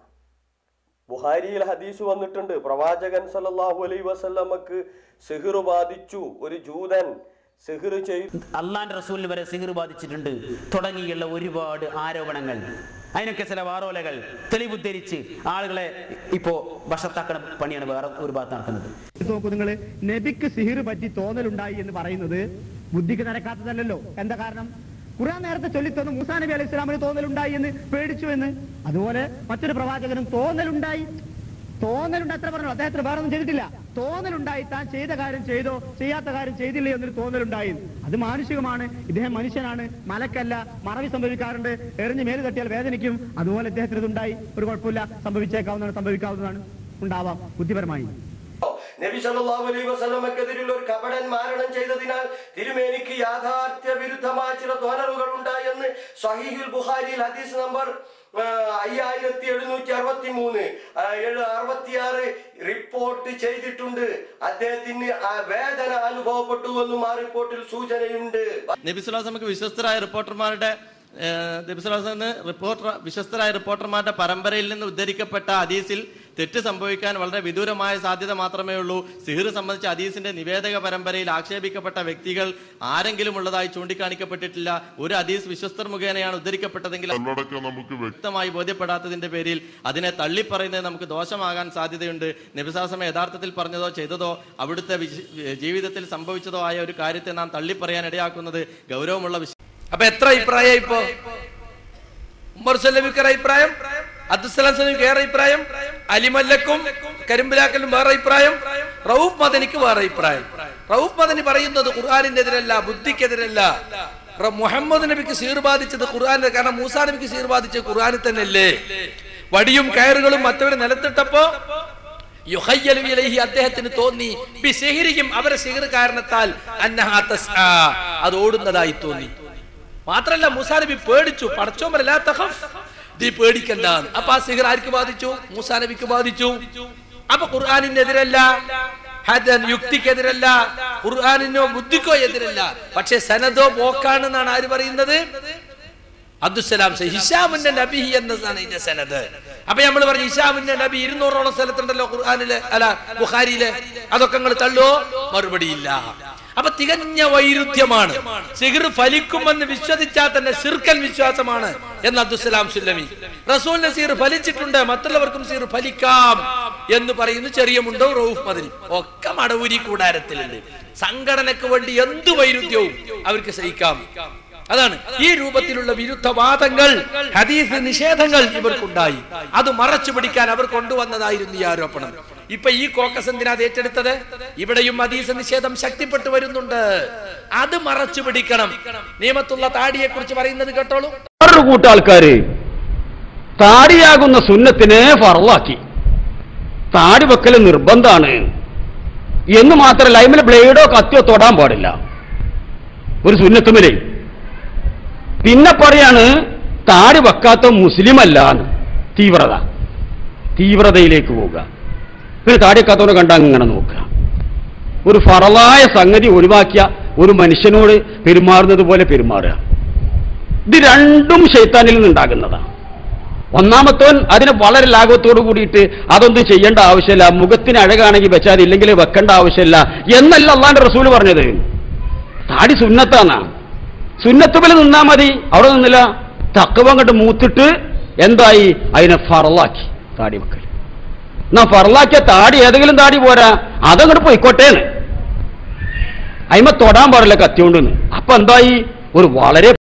ബുഹാരിയിൽ ഹദീസ് വന്നിട്ടുണ്ട് പ്രവാചകൻ സല്ലല്ലാഹു അലൈഹി വസല്ലമക്ക് സിഹിർ ബാധിച്ചു ഒരു ജൂതൻ സിഹിർ ചെയ്തു അള്ളാന്റെ റസൂലിന് വരെ സിഹിർ ബാധിച്ചിട്ടുണ്ട് തുടങ്ങിയുള്ള ഒരുപാട് ആരോപണങ്ങൾ അതിനൊക്കെ ചില വാറോലകൾ തെളിവുദ്ധരിച്ച് ആളുകളെ ഇപ്പോ വശത്താക്കണ പണിയാണ് വേറെ ഒരു ഭാഗത്ത് നടക്കുന്നത് നോക്കൂ നിങ്ങൾ നബിക്ക് സിഹിർ പറ്റി തോന്നലുണ്ടായി എന്ന് പറയുന്നത് ബുദ്ധിക്ക് നിരക്കാത്തതല്ലല്ലോ എന്താ കാരണം ഖുറാൻ നേരത്തെ ചൊല്ലിത്തന്നു മൂസാ നബി അലൈഹി ഇസ്ലാമിന് തോന്നലുണ്ടായി എന്ന് പേടിച്ചു എന്ന് അതുപോലെ മറ്റൊരു പ്രവാചകനും തോന്നലുണ്ടായി തോന്നലുണ്ട് അത്ര പറഞ്ഞു അദ്ദേഹത്തിന് വേറെ ഒന്നും ചെയ്തിട്ടില്ല തോന്നലുണ്ടായി താൻ ചെയ്ത കാര്യം ചെയ്തോ ചെയ്യാത്ത കാര്യം ചെയ്തില്ലേ എന്നൊരു തോന്നലുണ്ടായി അത് മാനുഷികമാണ് ഇദ്ദേഹം മനുഷ്യനാണ് മലക്കല്ല മറവി സംഭവിക്കാറുണ്ട് എറിഞ്ഞ് മേല് തട്ടിയാൽ വേദനിക്കും അതുപോലെ ഇദ്ദേഹത്തിന് ഇതുണ്ടായി ഒരു കുഴപ്പമില്ല സംഭവിച്ചേക്കാവുന്നതാണ് സംഭവിക്കാവുന്നതാണ് ഉണ്ടാവാം ബുദ്ധിപരമായി നബി സല്ലല്ലാഹു അലൈഹി വസല്ലമക്കെതിരിൽ ഒരു കപടൻ മാരണം ചെയ്തതിനാൽ തിരുമേനിക്ക് യാഥാർത്ഥ്യ വിരുദ്ധമായ ചില തോന്നലുകൾ ഉണ്ടായെന്ന് സഹീഹുൽ ബുഖാരിയിൽ ഹദീസ് നമ്പർ ആ, അയ്യായിരത്തി എഴുന്നൂറ്റി അറുപത്തി മൂന്ന് അറുപത്തിയാറ് റിപ്പോർട്ട് ചെയ്തിട്ടുണ്ട് അദ്ദേഹത്തിന് ആ വേദന അനുഭവപ്പെട്ടു എന്നും ആ റിപ്പോർട്ടിൽ സൂചനയുണ്ട് നബിസുലാസമക്ക് വിശ്വസ്തരായ റിപ്പോർട്ടർമാരുടെ നബിസുലാസന് റിപ്പോർട്ടർ വിശ്വസ്തരായ റിപ്പോർട്ടർമാരുടെ പരമ്പരയിൽ നിന്ന് ഉദ്ധരിക്കപ്പെട്ട ഹദീസിൽ തെറ്റ് സംഭവിക്കാൻ വളരെ വിദൂരമായ സാധ്യത മാത്രമേ ഉള്ളൂ സിഹിർ സംബന്ധിച്ച ഹദീസിന്റെ നിവേദക പരമ്പരയിൽ ആക്ഷേപിക്കപ്പെട്ട വ്യക്തികൾ ആരെങ്കിലും ഉള്ളതായി ചൂണ്ടിക്കാണിക്കപ്പെട്ടിട്ടില്ല ഒരു ഹദീസ് വിശ്വസ്തർ മുഖേനയാണ് ഉദ്ധരിക്കപ്പെട്ടതെങ്കിൽ നമുക്ക് വ്യക്തമായി ബോധ്യപ്പെടാത്തതിന്റെ പേരിൽ അതിനെ തള്ളിപ്പറയുന്നത് നമുക്ക് ദോഷമാകാൻ സാധ്യതയുണ്ട് നബിസാസമ യഥാർത്ഥത്തിൽ പറഞ്ഞതോ ചെയ്തതോ അവിടുത്തെ വിശ- ജീവിതത്തിൽ സംഭവിച്ചതോ ആയ ഒരു കാര്യത്തെ നാം തള്ളിപ്പറയാൻ ഇടയാക്കുന്നത് ഗൗരവമുള്ള വിഷയം അപ്പൊ എത്ര അഭിപ്രായം ഇപ്പോ ഉമർ സല്ലമിക്ക് ഒരു അഭിപ്രായം അബ്ദുസലാം സലമിക്ക് വേറെ അഭിപ്രായം അലിമല്ലക്കും കരിമ്പിലാക്കലും വേറെ അഭിപ്രായം റൌഫ് മദനിക്ക് വേറെ അഭിപ്രായം റൌഫ് മദനി പറയുന്നത് ഖുർആാനിനെതിരല്ല ബുദ്ധിക്കെതിരല്ല റ- മുഹമ്മദ് നബിക്ക് സീർ ബാധിച്ചത് ഖുർആാനിൽ കാരണം മൂസാ നബിക്ക് സീർ ബാധിച്ചത് ഖുർആാനിൽ തന്നെയല്ലേ വടിയും കയറുകളും മറ്റവരെ നിലത്തിട്ടപ്പോ യുഹയ്യലു ഇലൈഹി അദ്ദേഹത്തിന് തോന്നി ബിസിഹിരിയും അവരെ സിഹിർ കാരണത്താൽ അന്നഹാ തസ്ആ അത് ഓടുന്നതായി തോന്നി മാത്രല്ല മൂസാ നബി പേടിച്ചു പടച്ചോമല്ല തഖഫ് നീ പേടിക്കണ്ട അപ്പൊ ആ സിഹിർ ആർക്ക് ബാധിച്ചു മൂസാ നബിക്ക് ബാധിച്ചു അപ്പൊ ഖുർആാനിനെതിരല്ല ഹദൻ യുക്തിക്കെതിരല്ല ഖുർആാനിനോ ബുദ്ധിക്കോ എതിരല്ല പക്ഷെ സനദോ പോക്കാണെന്നാണ് ആര് പറയുന്നത് അബ്ദുസലാം സ- ഹിഷാമുന്റെ നബി എന്നതാണ് ഇതിന്റെ സനത് അപ്പൊ നമ്മൾ പറഞ്ഞു ഹിഷാമുന്റെ നബി ഇരുന്നൂറോളം സ്ഥലത്തുണ്ടല്ലോ ഖുർആാനില് അല്ല ബുഖാരിയില് അതൊക്കെ നിങ്ങൾ തള്ളുവോ മറുപടി ഇല്ല അപ്പൊ തികഞ്ഞ വൈരുദ്ധ്യമാണ് സിഹിർ ഫലിക്കുമെന്ന് വിശ്വസിച്ചാൽ തന്നെ ശിർക്കൻ വിശ്വാസമാണ് എന്ന് അബ്ദുസലാം സുല്ലമി റസൂൽ നസീർ ഫലിച്ചിട്ടുണ്ട് മറ്റുള്ളവർക്കും സീർ ഫലിക്കാം എന്ന് പറയുന്നു ചെറിയ മുണ്ടോ റൌഫ് മദനി ഒക്കെ മടവൂരി കൂടാരത്തിലുണ്ട് സംഘടനക്ക് വേണ്ടി എന്ത് വൈരുദ്ധ്യവും അവർക്ക് സഹിക്കാം അതാണ് ഈ രൂപത്തിലുള്ള വിരുദ്ധവാദങ്ങൾ ഹദീസ് നിഷേധങ്ങൾ ഇവർക്കുണ്ടായി അത് മറച്ചു പിടിക്കാൻ അവർ കൊണ്ടുവന്നതായിരുന്നു ഈ ആരോപണം ഇപ്പൊ ഈ കോക്കസ് എന്തിനാ അത് ഏറ്റെടുത്തത് ഇവിടെയും ഹദീസ് നിഷേധം ശക്തിപ്പെട്ടു വരുന്നുണ്ട് അത് മറച്ചു പിടിക്കണം നിയമത്തുള്ള താടിയെ കുറിച്ച് പറയുന്നത് കേട്ടോളൂ വേറൊരു കൂട്ടം ആൾക്കാര് താടിയാകുന്ന സുന്നത്തിനെ ഫറലാക്കി താടി വെക്കൽ നിർബന്ധാണ് എന്ന് മാത്രമല്ല അതിമേൽ ബ്ലേഡോ കത്തിയോ തൊടാൻ പാടില്ല ഒരു സുന്നത്തുമലേ പിന്നെ പറയാണ് താടി വെക്കാത്ത മുസ്ലിം അല്ല എന്ന് തീവ്രത തീവ്രതയിലേക്ക് പോവുക പിന്നെ താടി വെക്കാത്തവനെ കണ്ട അങ്ങനെ നോക്കുക ഒരു ഫറലായ സംഗതി ഒഴിവാക്കിയ ഒരു മനുഷ്യനോട് പെരുമാറുന്നത് പോലെ പെരുമാറുക ഇത് രണ്ടും ശൈത്താനിൽ നിന്നുണ്ടാകുന്നതാണ് ഒന്നാമത്തവൻ അതിന് വളരെ ലാഘവത്തോട് കൂടിയിട്ട് അതൊന്നും ചെയ്യേണ്ട ആവശ്യമില്ല മുഖത്തിന് അഴകാണെങ്കിൽ വെച്ചാൽ ഇല്ലെങ്കിൽ വെക്കേണ്ട ആവശ്യമില്ല എന്നല്ല അള്ളാന്റെ റസൂല് പറഞ്ഞത് താടി സുന്നത്താന്നാ സുന്നത്തുബിൽ നിന്നാ മതി അവിടെ നിന്നില്ല തക്കവ അങ്ങോട്ട് മൂത്തിട്ട് എന്തായി അതിനെ ഫറലാക്കി താടി വെക്കൽ എന്നാ ഫറലാക്കിയ താടി ഏതെങ്കിലും താടി പോരാ അതങ്ങോട്ട് പോയിക്കോട്ടേന്ന് അതിമ തൊടാൻ പാടില്ല കത്തിയോണ്ടെന്ന് അപ്പൊ എന്തായി ഒരു വളരെ